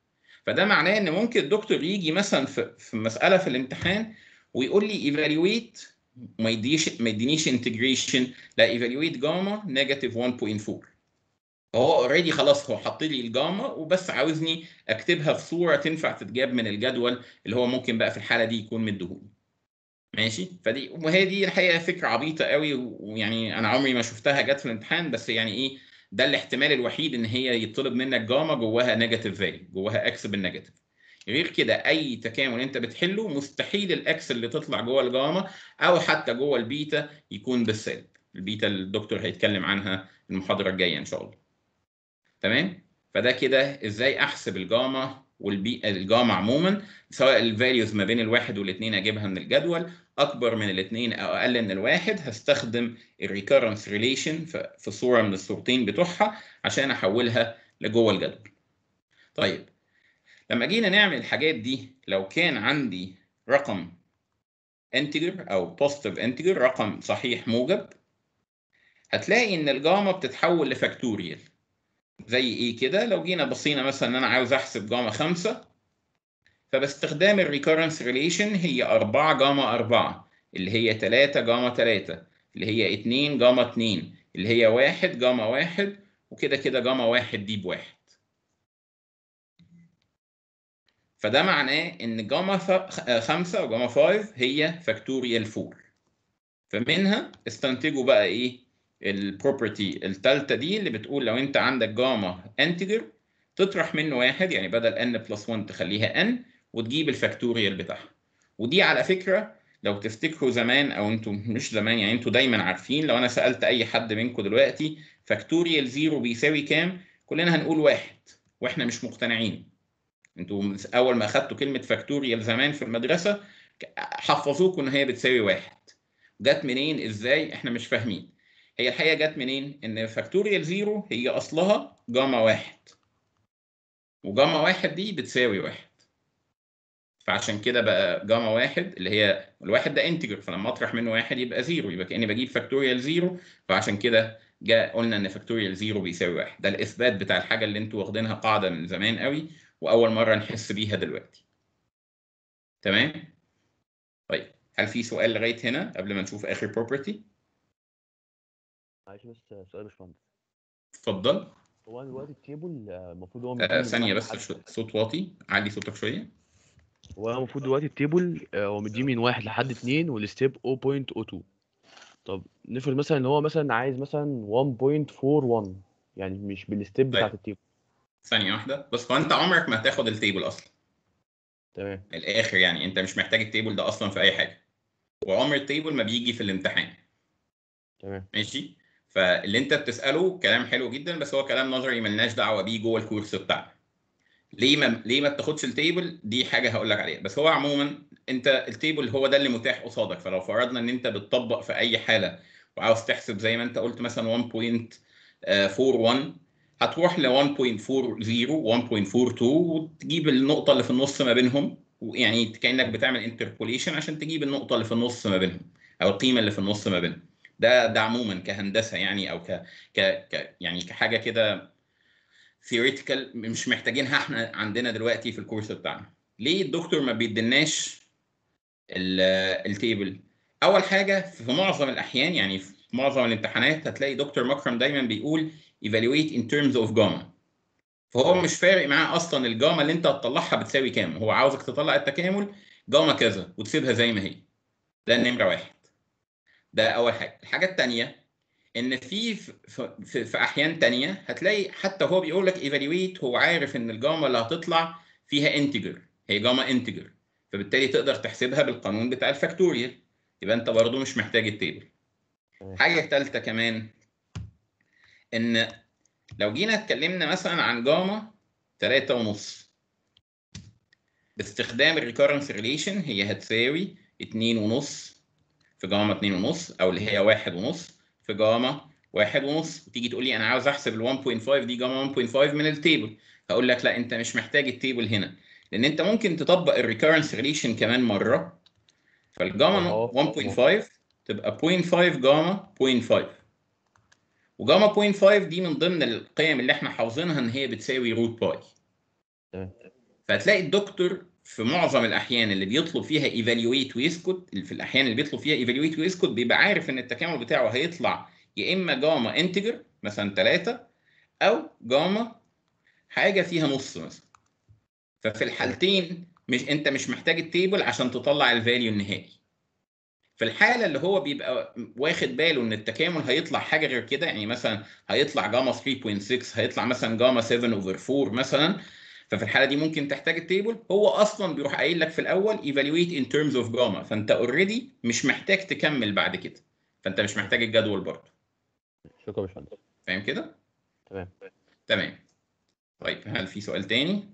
فده معناه ان ممكن الدكتور يجي مثلا في في مساله في الامتحان ويقول لي ايفالويت ما يديش ما يدينيش انتجريشن لا ايفالويت جاما نيجاتيف 1.4 هو اوريدي خلاص هو حاط لي الجاما وبس عاوزني اكتبها في صوره تنفع تتجاب من الجدول اللي هو ممكن بقى في الحاله دي يكون مديهولي ماشي فدي وهي دي الحقيقه فكره عبيطه قوي ويعني انا عمري ما شفتها جت في الامتحان بس يعني ايه ده الاحتمال الوحيد ان هي يطلب منك جاما جواها نيجاتيف فاليو جواها اكس بالنيجاتيف غير كده اي تكامل انت بتحله مستحيل الاكس اللي تطلع جوه الجاما او حتى جوه البيتا يكون بالسالب البيتا اللي الدكتور هيتكلم عنها المحاضره الجايه ان شاء الله تمام فده كده ازاي احسب الجاما والبي الجاما عموما سواء الفاليوز ما بين الواحد والاثنين اجيبها من الجدول اكبر من الاثنين او اقل من الواحد هستخدم الريكرنس ريليشن في صوره من الصورتين بتوعها عشان احولها لجوه الجدول طيب لما جينا نعمل الحاجات دي لو كان عندي رقم انتجر او بوزيتيف انتجر رقم صحيح موجب هتلاقي ان الجاما بتتحول لفاكتوريال زي ايه كده لو جينا بصينا مثلا ان انا عاوز احسب جاما 5 فباستخدام الريكورنس ريليشن هي 4 جاما 4 اللي هي 3 جاما 3 اللي هي 2 جاما 2 اللي هي 1 جاما 1 وكده كده جاما 1 دي بواحد فده معناه ان جاما 5 وجاما 5 هي فاكتوريال 4 فمنها استنتجوا بقى ايه البروبرتي الثالثه دي اللي بتقول لو انت عندك جاما انتجر تطرح منه واحد يعني بدل n بلس 1 تخليها n وتجيب الفاكتوريال بتاعها ودي على فكره لو تفتكروا زمان او انتوا مش زمان يعني انتوا دايما عارفين لو انا سالت اي حد منكم دلوقتي فاكتوريال زيرو بيساوي كام كلنا هنقول واحد واحنا مش مقتنعين انتوا اول ما اخدتوا كلمه فاكتوريال زمان في المدرسه حفظوكم ان هي بتساوي واحد جت منين ازاي احنا مش فاهمين هي الحقيقه جت منين ان فاكتوريال زيرو هي اصلها جاما واحد وجاما واحد دي بتساوي واحد فعشان كده بقى جاما واحد اللي هي الواحد ده انتجر فلما اطرح منه واحد يبقى زيرو يبقى كاني بجيب فاكتوريال زيرو فعشان كده جاء قلنا ان فاكتوريال زيرو بيساوي واحد ده الاثبات بتاع الحاجه اللي انتوا واخدينها قاعده من زمان قوي واول مره نحس بيها دلوقتي تمام طيب هل في سؤال لغايه هنا قبل ما نشوف اخر بروبرتي معلش بس سؤال يا باشمهندس اتفضل هو انا دلوقتي التيبل آه، المفروض هو آه مديني ثانيه من بس واحد شو- صوت واطي علي صوتك شويه هو انا المفروض دلوقتي التيبل آه، هو مديني من واحد لحد اتنين والستيب 0.02 طب نفرض مثلا ان هو مثلا عايز مثلا 1.41 يعني مش بالستيب بتاعت طيب التيبل ثانيه واحده بس هو انت عمرك ما هتاخد التيبل اصلا تمام من الاخر يعني انت مش محتاج التيبل ده اصلا في اي حاجه وعمر التيبل ما بيجي في الامتحان تمام ماشي فاللي انت بتساله كلام حلو جدا بس هو كلام نظري ملناش دعوه بيه جوه الكورس بتاعنا ليه ما ليه ما بتاخدش التيبل دي حاجه هقول لك عليها بس هو عموما انت التيبل هو ده اللي متاح قصادك فلو فرضنا ان انت بتطبق في اي حاله وعاوز تحسب زي ما انت قلت مثلا 1.41 هتروح ل 1.40 1.42 وتجيب النقطه اللي في النص ما بينهم يعني كانك بتعمل انتربوليشن عشان تجيب النقطه اللي في النص ما بينهم او القيمه اللي في النص ما بينهم ده ده عموما كهندسه يعني او ك ك, ك يعني كحاجه كده ثيوريتيكال مش محتاجينها احنا عندنا دلوقتي في الكورس بتاعنا ليه الدكتور ما بيديناش ال- التيبل اول حاجه في معظم الاحيان يعني في معظم الامتحانات هتلاقي دكتور مكرم دايما بيقول evaluate in terms of gamma فهو مش فارق معاه اصلا الجاما اللي انت هتطلعها بتساوي كام هو عاوزك تطلع التكامل جاما كذا وتسيبها زي ما هي ده النمره واحد ده اول حاجه الحاجه الثانيه ان في في, في, في احيان تانية هتلاقي حتى هو بيقول لك ايفالويت هو عارف ان الجاما اللي هتطلع فيها انتجر هي جاما انتجر فبالتالي تقدر تحسبها بالقانون بتاع الفاكتوريال يبقى انت برضو مش محتاج التيبل حاجه ثالثه كمان ان لو جينا اتكلمنا مثلا عن جاما 3 ونص باستخدام الريكورنس ريليشن هي هتساوي 2 ونص في جاما 2 ونص او اللي هي 1 ونص في جاما 1 ونص وتيجي تقول لي انا عاوز احسب ال 1.5 دي جاما 1.5 من التيبل هقول لك لا انت مش محتاج التيبل هنا لان انت ممكن تطبق الريكورنس ريليشن كمان مره فالجاما 1.5 تبقى 0.5 جاما 0.5 وجاما 0.5 دي من ضمن القيم اللي احنا حافظينها ان هي بتساوي روت باي تمام فهتلاقي الدكتور في معظم الاحيان اللي بيطلب فيها ايفالويت ويسكت في الاحيان اللي بيطلب فيها ايفالويت ويسكت بيبقى عارف ان التكامل بتاعه هيطلع يا اما جاما انتجر مثلا 3 او جاما حاجه فيها نص مثلا ففي الحالتين مش انت مش محتاج التيبل عشان تطلع الفاليو النهائي في الحاله اللي هو بيبقى واخد باله ان التكامل هيطلع حاجه غير كده يعني مثلا هيطلع جاما 3.6 هيطلع مثلا جاما 7 اوفر 4 مثلا ففي الحاله دي ممكن تحتاج التيبل هو اصلا بيروح قايل لك في الاول evaluate in terms of جاما فانت اوريدي مش محتاج تكمل بعد كده فانت مش محتاج الجدول برضه شكرا يا باشمهندس فاهم كده تمام تمام طيب هل في سؤال تاني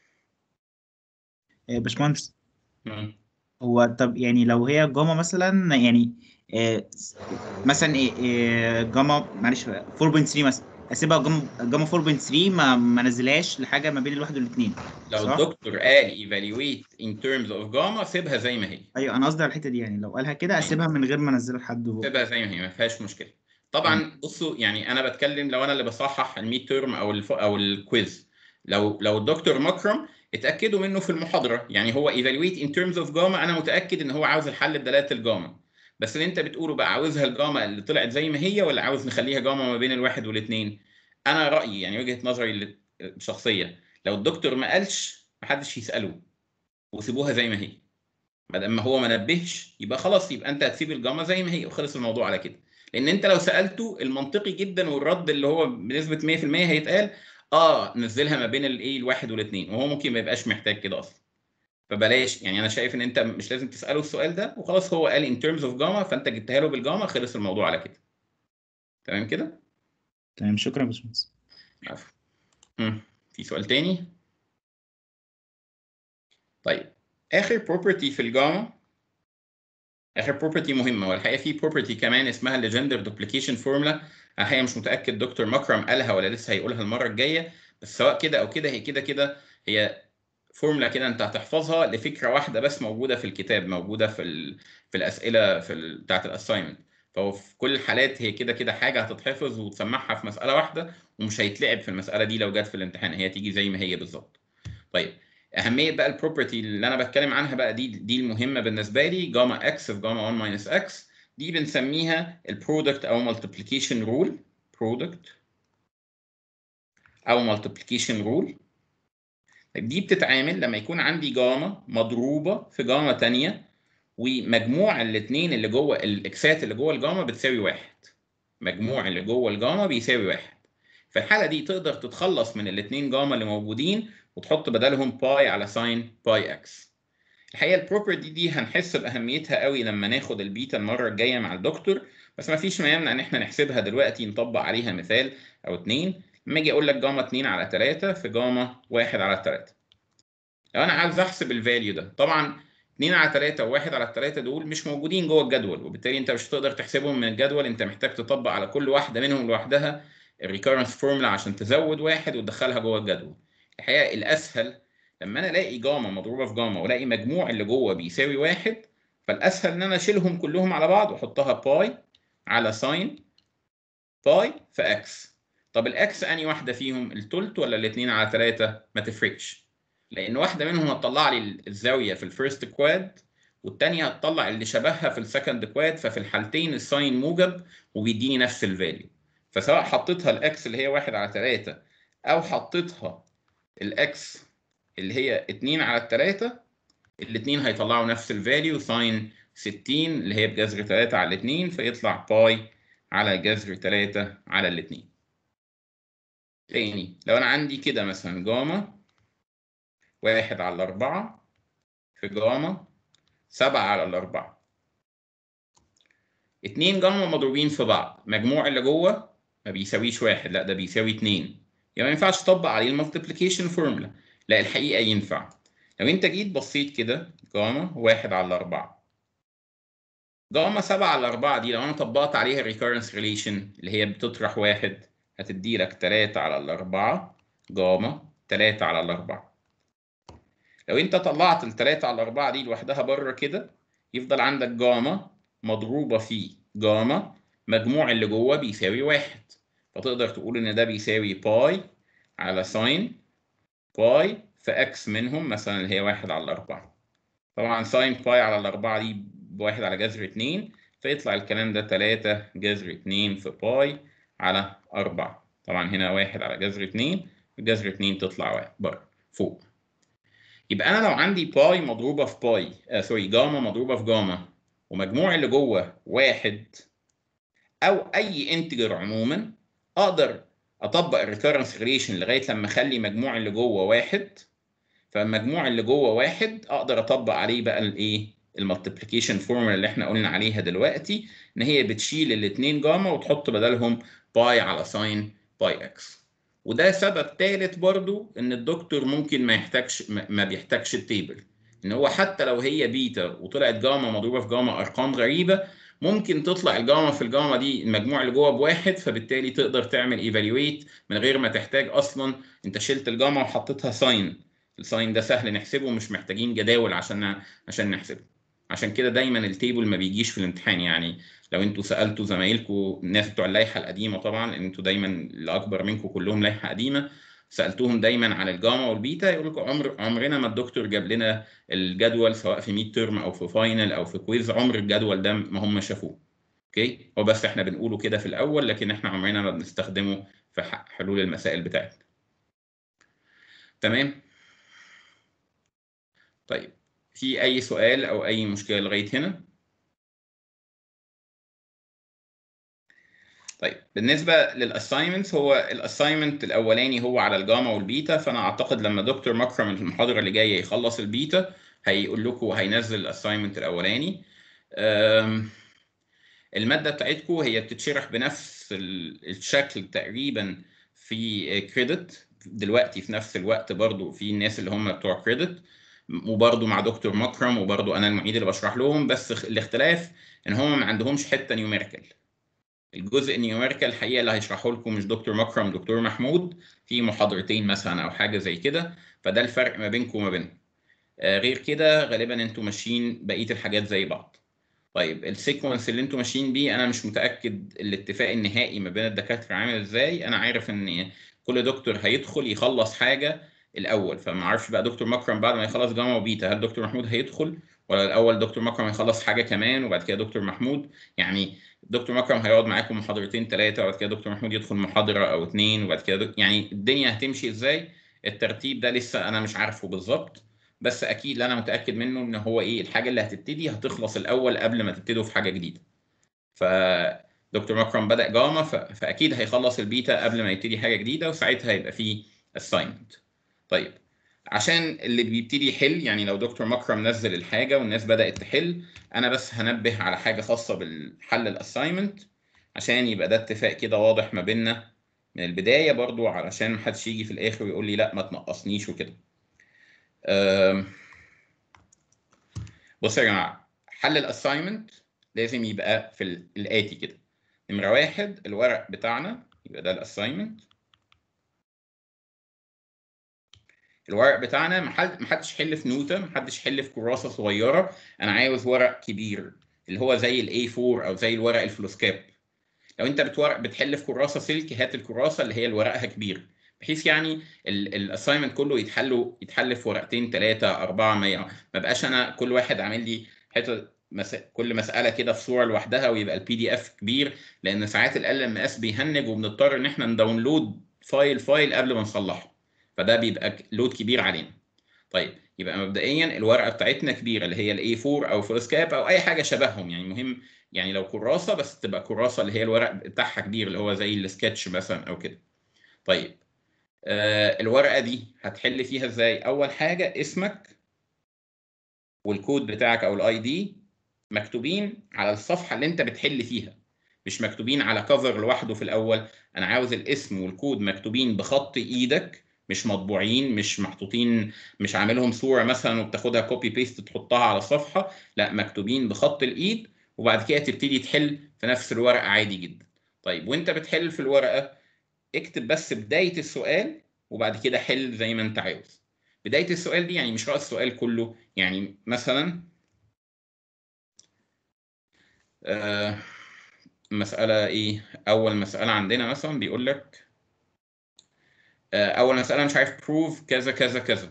آه، باشمهندس مم. هو طب يعني لو هي جاما مثلا يعني آه، مثلا إيه إيه جاما معلش 4.3 مثلا اسيبها جاما جاما 4.3 ما ما نزلهاش لحاجه ما بين الواحد والاثنين لو صح؟ الدكتور قال evaluate in terms of جاما سيبها زي ما هي ايوه انا قصدي على الحته دي يعني لو قالها كده اسيبها من غير ما انزلها لحد فوق سيبها زي ما هي ما فيهاش مشكله طبعا بصوا يعني انا بتكلم لو انا اللي بصحح الميد تيرم او الف... او الكويز لو لو الدكتور مكرم اتاكدوا منه في المحاضره يعني هو evaluate in terms of جاما انا متاكد ان هو عاوز الحل بدلاله الجاما بس اللي انت بتقوله بقى عاوزها الجاما اللي طلعت زي ما هي ولا عاوز نخليها جاما ما بين الواحد والاثنين انا رايي يعني وجهه نظري اللي- الشخصيه لو الدكتور ما قالش محدش يساله وسيبوها زي ما هي ما دام هو ما نبهش يبقى خلاص يبقى انت هتسيب الجاما زي ما هي وخلص الموضوع على كده لان انت لو سالته المنطقي جدا والرد اللي هو بنسبه 100% هيتقال اه نزلها ما بين الايه الواحد والاثنين وهو ممكن ما يبقاش محتاج كده اصلا فبلاش يعني انا شايف ان انت مش لازم تساله السؤال ده وخلاص هو قال ان terms اوف جاما فانت جبتها له بالجاما خلص الموضوع على كده تمام كده تمام شكرا يا باشمهندس عفوا مم. في سؤال تاني طيب اخر بروبرتي في الجاما اخر بروبرتي مهمه والحقيقه في بروبرتي كمان اسمها الليجندر دوبليكيشن فورمولا الحقيقه مش متاكد دكتور مكرم قالها ولا لسه هيقولها المره الجايه بس سواء كده او كده هي كده كده هي فورمولا كده انت هتحفظها لفكره واحده بس موجوده في الكتاب موجوده في ال... في الاسئله في ال... بتاعه الاساينمنت فهو في كل الحالات هي كده كده حاجه هتتحفظ وتسمعها في مساله واحده ومش هيتلعب في المساله دي لو جت في الامتحان هي تيجي زي ما هي بالظبط طيب اهميه بقى البروبرتي اللي انا بتكلم عنها بقى دي دي المهمه بالنسبه لي جاما اكس في جاما 1 ماينس اكس دي بنسميها البرودكت او مالتيبليكيشن رول برودكت او مالتيبليكيشن رول دي بتتعامل لما يكون عندي جاما مضروبه في جاما تانية ومجموع الاثنين اللي جوه الاكسات اللي جوه الجاما بتساوي واحد مجموع اللي جوه الجاما بيساوي واحد في الحاله دي تقدر تتخلص من الاثنين جاما اللي موجودين وتحط بدلهم باي على ساين باي اكس الحقيقه البروبرتي دي هنحس باهميتها قوي لما ناخد البيتا المره الجايه مع الدكتور بس ما فيش ما يمنع ان احنا نحسبها دلوقتي نطبق عليها مثال او اتنين لما اجي اقول لك جاما 2 على 3 في جاما 1 على 3 لو انا عاوز احسب الفاليو ده طبعا 2 على 3 و1 على 3 دول مش موجودين جوه الجدول وبالتالي انت مش هتقدر تحسبهم من الجدول انت محتاج تطبق على كل واحده منهم لوحدها الريكورنس فورمولا عشان تزود واحد وتدخلها جوه الجدول الحقيقه الاسهل لما انا الاقي جاما مضروبه في جاما والاقي مجموع اللي جوه بيساوي واحد فالاسهل ان انا اشيلهم كلهم على بعض واحطها باي على ساين باي في اكس طب الاكس انهي واحده فيهم التلت ولا الاثنين على ثلاثة ما تفرقش لان واحده منهم هتطلع لي الزاويه في الفيرست كواد والتانية هتطلع اللي شبهها في السكند كواد ففي الحالتين الساين موجب وبيديني نفس الفاليو فسواء حطيتها الاكس اللي هي واحد على ثلاثة او حطيتها الاكس اللي هي 2 على 3 الاثنين هيطلعوا نفس الفاليو ساين 60 اللي هي بجذر 3 على 2 فيطلع باي على جذر 3 على الاثنين تاني لو انا عندي كده مثلا جاما واحد على أربعة في جاما سبعة على الأربعة اتنين جاما مضروبين في بعض مجموع اللي جوه ما بيساويش واحد لا ده بيساوي اتنين يعني ما ينفعش تطبق عليه المالتيبليكيشن فورمولا لا الحقيقة ينفع لو انت جيت بصيت كده جاما واحد على أربعة جاما سبعة على أربعة دي لو أنا طبقت عليها الريكورنس ريليشن اللي هي بتطرح واحد هتدي لك تلاتة على الأربعة جاما تلاتة على الأربعة لو انت طلعت التلاتة على الأربعة دي لوحدها بره كده يفضل عندك جاما مضروبة في جاما مجموع اللي جوه بيساوي واحد فتقدر تقول إن ده بيساوي باي على ساين باي في اكس منهم مثلا اللي هي واحد على الأربعة طبعا ساين باي على الأربعة دي بواحد على جذر اتنين فيطلع الكلام ده تلاتة جذر اتنين في باي على أربعة طبعا هنا واحد على جذر اتنين جذر اتنين تطلع واحد بره فوق يبقى أنا لو عندي باي مضروبة في باي آه سوري جاما مضروبة في جاما ومجموع اللي جوه واحد أو أي انتجر عموما أقدر أطبق الريكرنس ريليشن لغاية لما أخلي مجموع اللي جوه واحد فالمجموع اللي جوه واحد اقدر اطبق عليه بقى الايه المالتيبليكيشن فورمولا اللي احنا قلنا عليها دلوقتي ان هي بتشيل الاثنين جاما وتحط بدلهم باي على ساين باي اكس وده سبب ثالث برضو ان الدكتور ممكن ما يحتاجش ما ما بيحتاجش التيبل ان هو حتى لو هي بيتا وطلعت جاما مضروبه في جاما ارقام غريبه ممكن تطلع الجاما في الجاما دي المجموع اللي جوه بواحد فبالتالي تقدر تعمل ايفالويت من غير ما تحتاج اصلا انت شلت الجاما وحطيتها ساين الساين ده سهل نحسبه مش محتاجين جداول عشان عشان نحسبه عشان كده دايما التيبل ما بيجيش في الامتحان يعني لو انتوا سالتوا زمايلكم الناس بتوع اللائحه القديمه طبعا لان انتوا دايما الاكبر منكم كلهم لائحه قديمه سالتوهم دايما عن الجاما والبيتا يقول لكم عمر عمرنا ما الدكتور جاب لنا الجدول سواء في ميد ترم او في فاينل او في كويز عمر الجدول ده ما هم شافوه اوكي هو بس احنا بنقوله كده في الاول لكن احنا عمرنا ما بنستخدمه في ح- حلول المسائل بتاعتنا تمام طيب في اي سؤال او اي مشكله لغايه هنا طيب بالنسبه للاساينمنتس هو الاساينمنت الاولاني هو على الجاما والبيتا فانا اعتقد لما دكتور مكرم المحاضره اللي جايه يخلص البيتا هيقول لكم هينزل الاساينمنت الاولاني أم، الماده بتاعتكم هي بتتشرح بنفس ال- الشكل تقريبا في كريدت دلوقتي في نفس الوقت برضو في الناس اللي هم بتوع كريدت وبرضو مع دكتور مكرم وبرضو انا المعيد اللي بشرح لهم بس اخ- الاختلاف ان هم ما عندهمش حته نيوميريكال الجزء النيوميريكال الحقيقه اللي هيشرحه لكم مش دكتور مكرم دكتور محمود في محاضرتين مثلا او حاجه زي كده فده الفرق ما بينكم وما بينهم آه، غير كده غالبا انتوا ماشيين بقيه الحاجات زي بعض طيب السيكونس اللي انتوا ماشيين بيه انا مش متاكد الاتفاق النهائي ما بين الدكاتره عامل ازاي انا عارف ان كل دكتور هيدخل يخلص حاجه الاول فما اعرفش بقى دكتور مكرم بعد ما يخلص جاما وبيتا هل دكتور محمود هيدخل ولا الاول دكتور مكرم هيخلص حاجه كمان وبعد كده دكتور محمود يعني دكتور مكرم هيقعد معاكم محاضرتين ثلاثه وبعد كده دكتور محمود يدخل محاضره او اتنين وبعد كده دك... يعني الدنيا هتمشي ازاي الترتيب ده لسه انا مش عارفه بالظبط بس اكيد اللي انا متاكد منه ان هو ايه الحاجه اللي هتبتدي هتخلص الاول قبل ما تبتدوا في حاجه جديده فدكتور مكرم بدا جاما ف... فاكيد هيخلص البيتا قبل ما يبتدي حاجه جديده وساعتها هيبقى فيه assignment طيب عشان اللي بيبتدي يحل يعني لو دكتور مكرم نزل الحاجه والناس بدات تحل انا بس هنبه على حاجه خاصه بالحل الاساينمنت عشان يبقى ده اتفاق كده واضح ما بيننا من البدايه برضو علشان محدش يجي في الاخر ويقول لي لا ما تنقصنيش وكده أم، بصوا يا جماعه حل الاساينمنت لازم يبقى في ال- الاتي كده نمره واحد الورق بتاعنا يبقى ده الاساينمنت الورق بتاعنا محد- محدش يحل في نوتة محدش يحل في كراسة صغيرة أنا عاوز ورق كبير اللي هو زي الاي 4 أو زي الورق الفلوسكاب لو أنت بتورق بتحل في كراسة سلك هات الكراسة اللي هي اللي ورقها كبير بحيث يعني الاساينمنت كله يتحل يتحل في ورقتين ثلاثة أربعة ما ي- ما بقاش أنا كل واحد عامل لي حتة مس... كل مسألة كده في صورة لوحدها ويبقى البي دي اف كبير لأن ساعات ال ام اس بيهنج وبنضطر إن احنا نداونلود فايل فايل قبل ما نصلحه فده بيبقى ك- لود كبير علينا طيب يبقى مبدئيا الورقه بتاعتنا كبيره اللي هي الاي 4 او فلوسكاب او اي حاجه شبههم يعني مهم يعني لو كراسه بس تبقى كراسه اللي هي الورق بتاعها كبير اللي هو زي السكتش مثلا او كده طيب آه الورقه دي هتحل فيها ازاي اول حاجه اسمك والكود بتاعك او الاي دي مكتوبين على الصفحه اللي انت بتحل فيها مش مكتوبين على كفر لوحده في الاول انا عاوز الاسم والكود مكتوبين بخط ايدك مش مطبوعين مش محطوطين مش عاملهم صوره مثلا وبتاخدها كوبي بيست تحطها على الصفحه لا مكتوبين بخط الايد وبعد كده تبتدي تحل في نفس الورقه عادي جدا طيب وانت بتحل في الورقه اكتب بس بدايه السؤال وبعد كده حل زي ما انت عاوز بدايه السؤال دي يعني مش رأس السؤال كله يعني مثلا آه مسألة إيه؟ أول مسألة عندنا مثلا بيقول لك آه، أول مسألة مش عارف prove كذا كذا كذا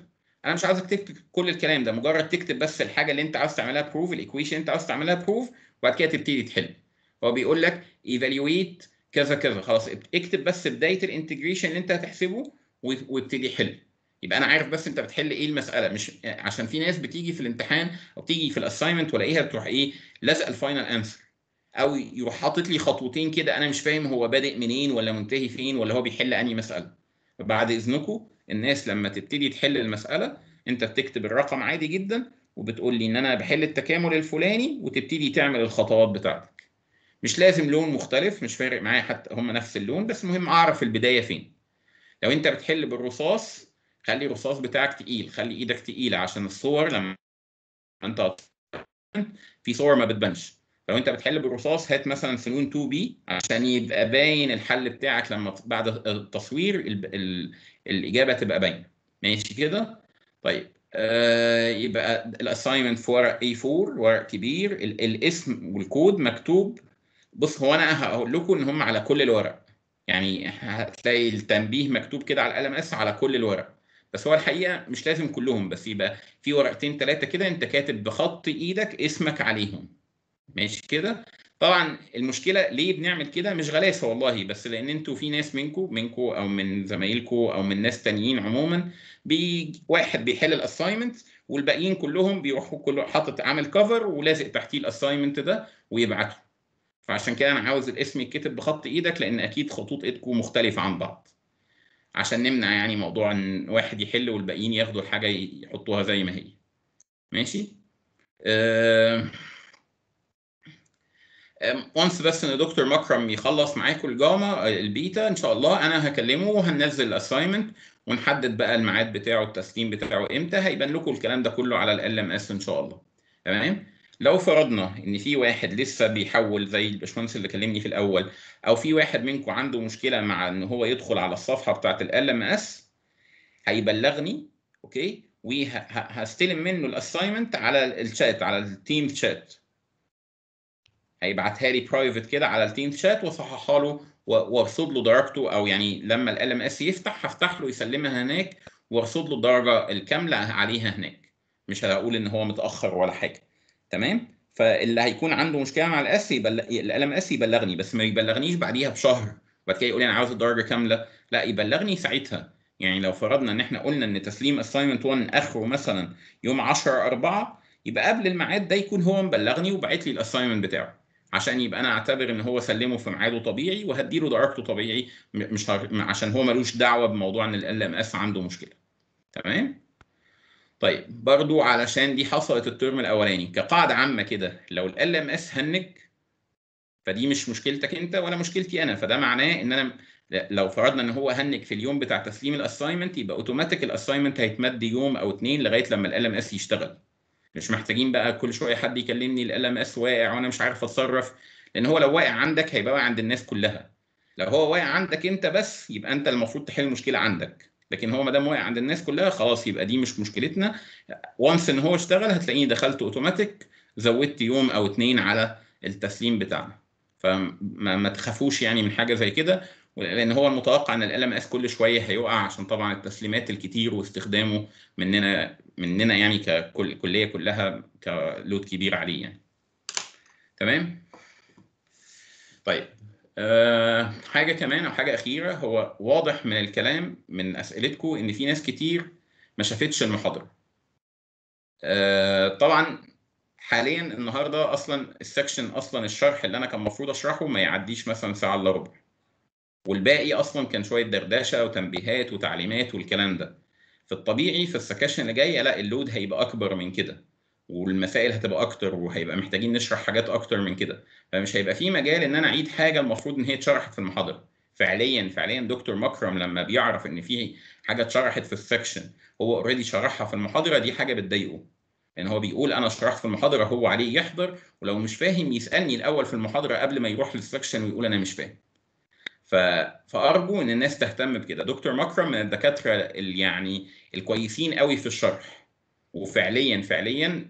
انا مش عاوزك تكتب كل الكلام ده مجرد تكتب بس الحاجه اللي انت عاوز تعملها بروف الايكويشن اللي انت عاوز تعملها بروف وبعد كده تبتدي تحل هو بيقول لك ايفالويت كذا كذا خلاص اكتب بس بدايه الانتجريشن اللي انت هتحسبه و- وابتدي حل يبقى انا عارف بس انت بتحل ايه المساله مش عشان في ناس بتيجي في الامتحان او بتيجي في الاساينمنت والاقيها بتروح ايه لازقه الفاينل انسر او يروح حاطط لي خطوتين كده انا مش فاهم هو بادئ منين ولا منتهي فين ولا هو بيحل انهي مساله بعد اذنكم الناس لما تبتدي تحل المساله انت بتكتب الرقم عادي جدا وبتقول لي ان انا بحل التكامل الفلاني وتبتدي تعمل الخطوات بتاعتك مش لازم لون مختلف مش فارق معايا حتى هم نفس اللون بس مهم اعرف البدايه فين لو انت بتحل بالرصاص خلي الرصاص بتاعك تقيل خلي ايدك تقيله عشان الصور لما انت في صور ما بتبانش لو انت بتحل بالرصاص هات مثلا سنون 2 بي عشان يبقى باين الحل بتاعك لما بعد التصوير ال... ال... الاجابه تبقى باينه ماشي كده طيب آه يبقى الاساينمنت في ورق A4 ورق كبير ال... الاسم والكود مكتوب بص هو انا هقول لكم ان هم على كل الورق يعني هتلاقي التنبيه مكتوب كده على القلم اس على كل الورق بس هو الحقيقه مش لازم كلهم بس يبقى في ورقتين ثلاثه كده انت كاتب بخط ايدك اسمك عليهم ماشي كده طبعا المشكله ليه بنعمل كده مش غلاسه والله بس لان انتوا في ناس منكم منكم او من زمايلكم او من ناس تانيين عموما بي واحد بيحل الاساينمنت والباقيين كلهم بيروحوا كله حاطط عامل كفر ولازق تحتيه الاساينمنت ده ويبعته فعشان كده انا عاوز الاسم يتكتب بخط ايدك لان اكيد خطوط ايدكم مختلفه عن بعض عشان نمنع يعني موضوع ان واحد يحل والباقيين ياخدوا الحاجه يحطوها زي ما هي ماشي أه... وانس بس ان دكتور مكرم يخلص معاكم الجاما البيتا ان شاء الله انا هكلمه وهننزل الاساينمنت ونحدد بقى الميعاد بتاعه التسليم بتاعه امتى هيبان لكم الكلام ده كله على ال ام اس ان شاء الله تمام لو فرضنا ان في واحد لسه بيحول زي الباشمهندس اللي كلمني في الاول او في واحد منكم عنده مشكله مع ان هو يدخل على الصفحه بتاعه ال ام اس هيبلغني اوكي وهستلم منه الاساينمنت على الشات على التيم شات هيبعتها لي برايفت كده على التيم شات واصححها له وارصد له درجته او يعني لما ال ام اس يفتح هفتح له يسلمها هناك وارصد له الدرجه الكامله عليها هناك مش هقول ان هو متاخر ولا حاجه تمام فاللي هيكون عنده مشكله مع الاس يبلغ ال ام اس يبلغني بس ما يبلغنيش بعديها بشهر بعد كده يقول لي انا عاوز الدرجه كامله لا يبلغني ساعتها يعني لو فرضنا ان احنا قلنا ان تسليم اساينمنت 1 اخره مثلا يوم 10 4 يبقى قبل الميعاد ده يكون هو مبلغني وبعت لي الاساينمنت بتاعه عشان يبقى انا اعتبر ان هو سلمه في ميعاده طبيعي وهديله درجته طبيعي مش عشان هو ملوش دعوه بموضوع ان ال ام اس عنده مشكله تمام طيب برضو علشان دي حصلت الترم الاولاني كقاعده عامه كده لو ال ام اس هنج فدي مش مشكلتك انت ولا مشكلتي انا فده معناه ان انا لو فرضنا ان هو هنج في اليوم بتاع تسليم الاساينمنت يبقى اوتوماتيك الاساينمنت هيتمد يوم او اتنين لغايه لما ال ام اس يشتغل مش محتاجين بقى كل شويه حد يكلمني ال ام اس واقع وانا مش عارف اتصرف لان هو لو واقع عندك هيبقى واقع عند الناس كلها لو هو واقع عندك انت بس يبقى انت المفروض تحل المشكله عندك لكن هو ما دام واقع عند الناس كلها خلاص يبقى دي مش مشكلتنا وانس ان هو اشتغل هتلاقيني دخلت اوتوماتيك زودت يوم او اتنين على التسليم بتاعنا فما ما تخافوش يعني من حاجه زي كده لان هو المتوقع ان ال اس كل شويه هيقع عشان طبعا التسليمات الكتير واستخدامه مننا مننا يعني ككل كليه كلها كلود كبير عليه يعني تمام طيب أه حاجه كمان او حاجه اخيره هو واضح من الكلام من اسئلتكم ان في ناس كتير ما شافتش المحاضره أه طبعا حاليا النهارده اصلا السكشن اصلا الشرح اللي انا كان المفروض اشرحه ما يعديش مثلا ساعه الا ربع والباقي اصلا كان شويه دردشه وتنبيهات وتعليمات والكلام ده في الطبيعي في السكاشن اللي جايه لا اللود هيبقى اكبر من كده والمسائل هتبقى اكتر وهيبقى محتاجين نشرح حاجات اكتر من كده فمش هيبقى في مجال ان انا اعيد حاجه المفروض ان هي اتشرحت في المحاضره فعليا فعليا دكتور مكرم لما بيعرف ان في حاجه اتشرحت في السكشن هو اوريدي شرحها في المحاضره دي حاجه بتضايقه لان هو بيقول انا شرحت في المحاضره هو عليه يحضر ولو مش فاهم يسالني الاول في المحاضره قبل ما يروح للسكشن ويقول انا مش فاهم ف... فارجو ان الناس تهتم بكده دكتور مكرم من الدكاتره اللي يعني الكويسين قوي في الشرح وفعليا فعليا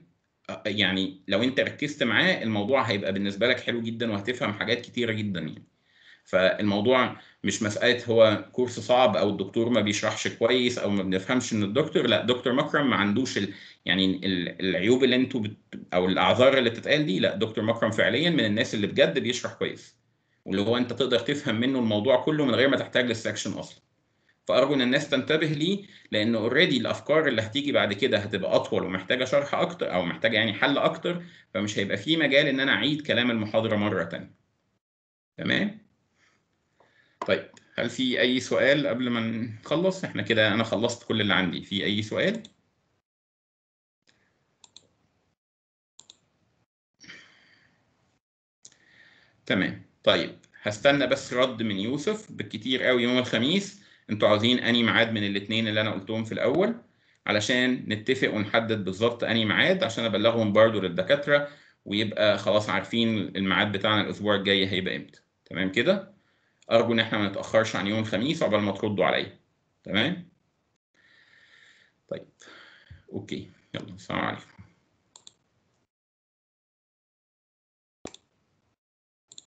يعني لو انت ركزت معاه الموضوع هيبقى بالنسبه لك حلو جدا وهتفهم حاجات كتيره جدا يعني فالموضوع مش مساله هو كورس صعب او الدكتور ما بيشرحش كويس او ما بنفهمش من الدكتور لا دكتور مكرم ما عندوش ال... يعني ال- العيوب اللي انتوا بت... او الاعذار اللي بتتقال دي لا دكتور مكرم فعليا من الناس اللي بجد بيشرح كويس واللي هو انت تقدر تفهم منه الموضوع كله من غير ما تحتاج للسكشن اصلا فارجو ان الناس تنتبه ليه لان اوريدي الافكار اللي هتيجي بعد كده هتبقى اطول ومحتاجه شرح اكتر او محتاجه يعني حل اكتر فمش هيبقى في مجال ان انا اعيد كلام المحاضره مره تانية تمام طيب هل في اي سؤال قبل ما نخلص احنا كده انا خلصت كل اللي عندي في اي سؤال تمام طيب هستنى بس رد من يوسف بالكتير قوي يوم الخميس انتوا عاوزين انهي ميعاد من الاثنين اللي انا قلتهم في الاول علشان نتفق ونحدد بالظبط انهي ميعاد عشان ابلغهم برضو للدكاتره ويبقى خلاص عارفين الميعاد بتاعنا الاسبوع الجاي هيبقى امتى تمام كده ارجو ان احنا ما نتاخرش عن يوم الخميس عقبال ما تردوا عليا تمام طيب اوكي يلا السلام عليكم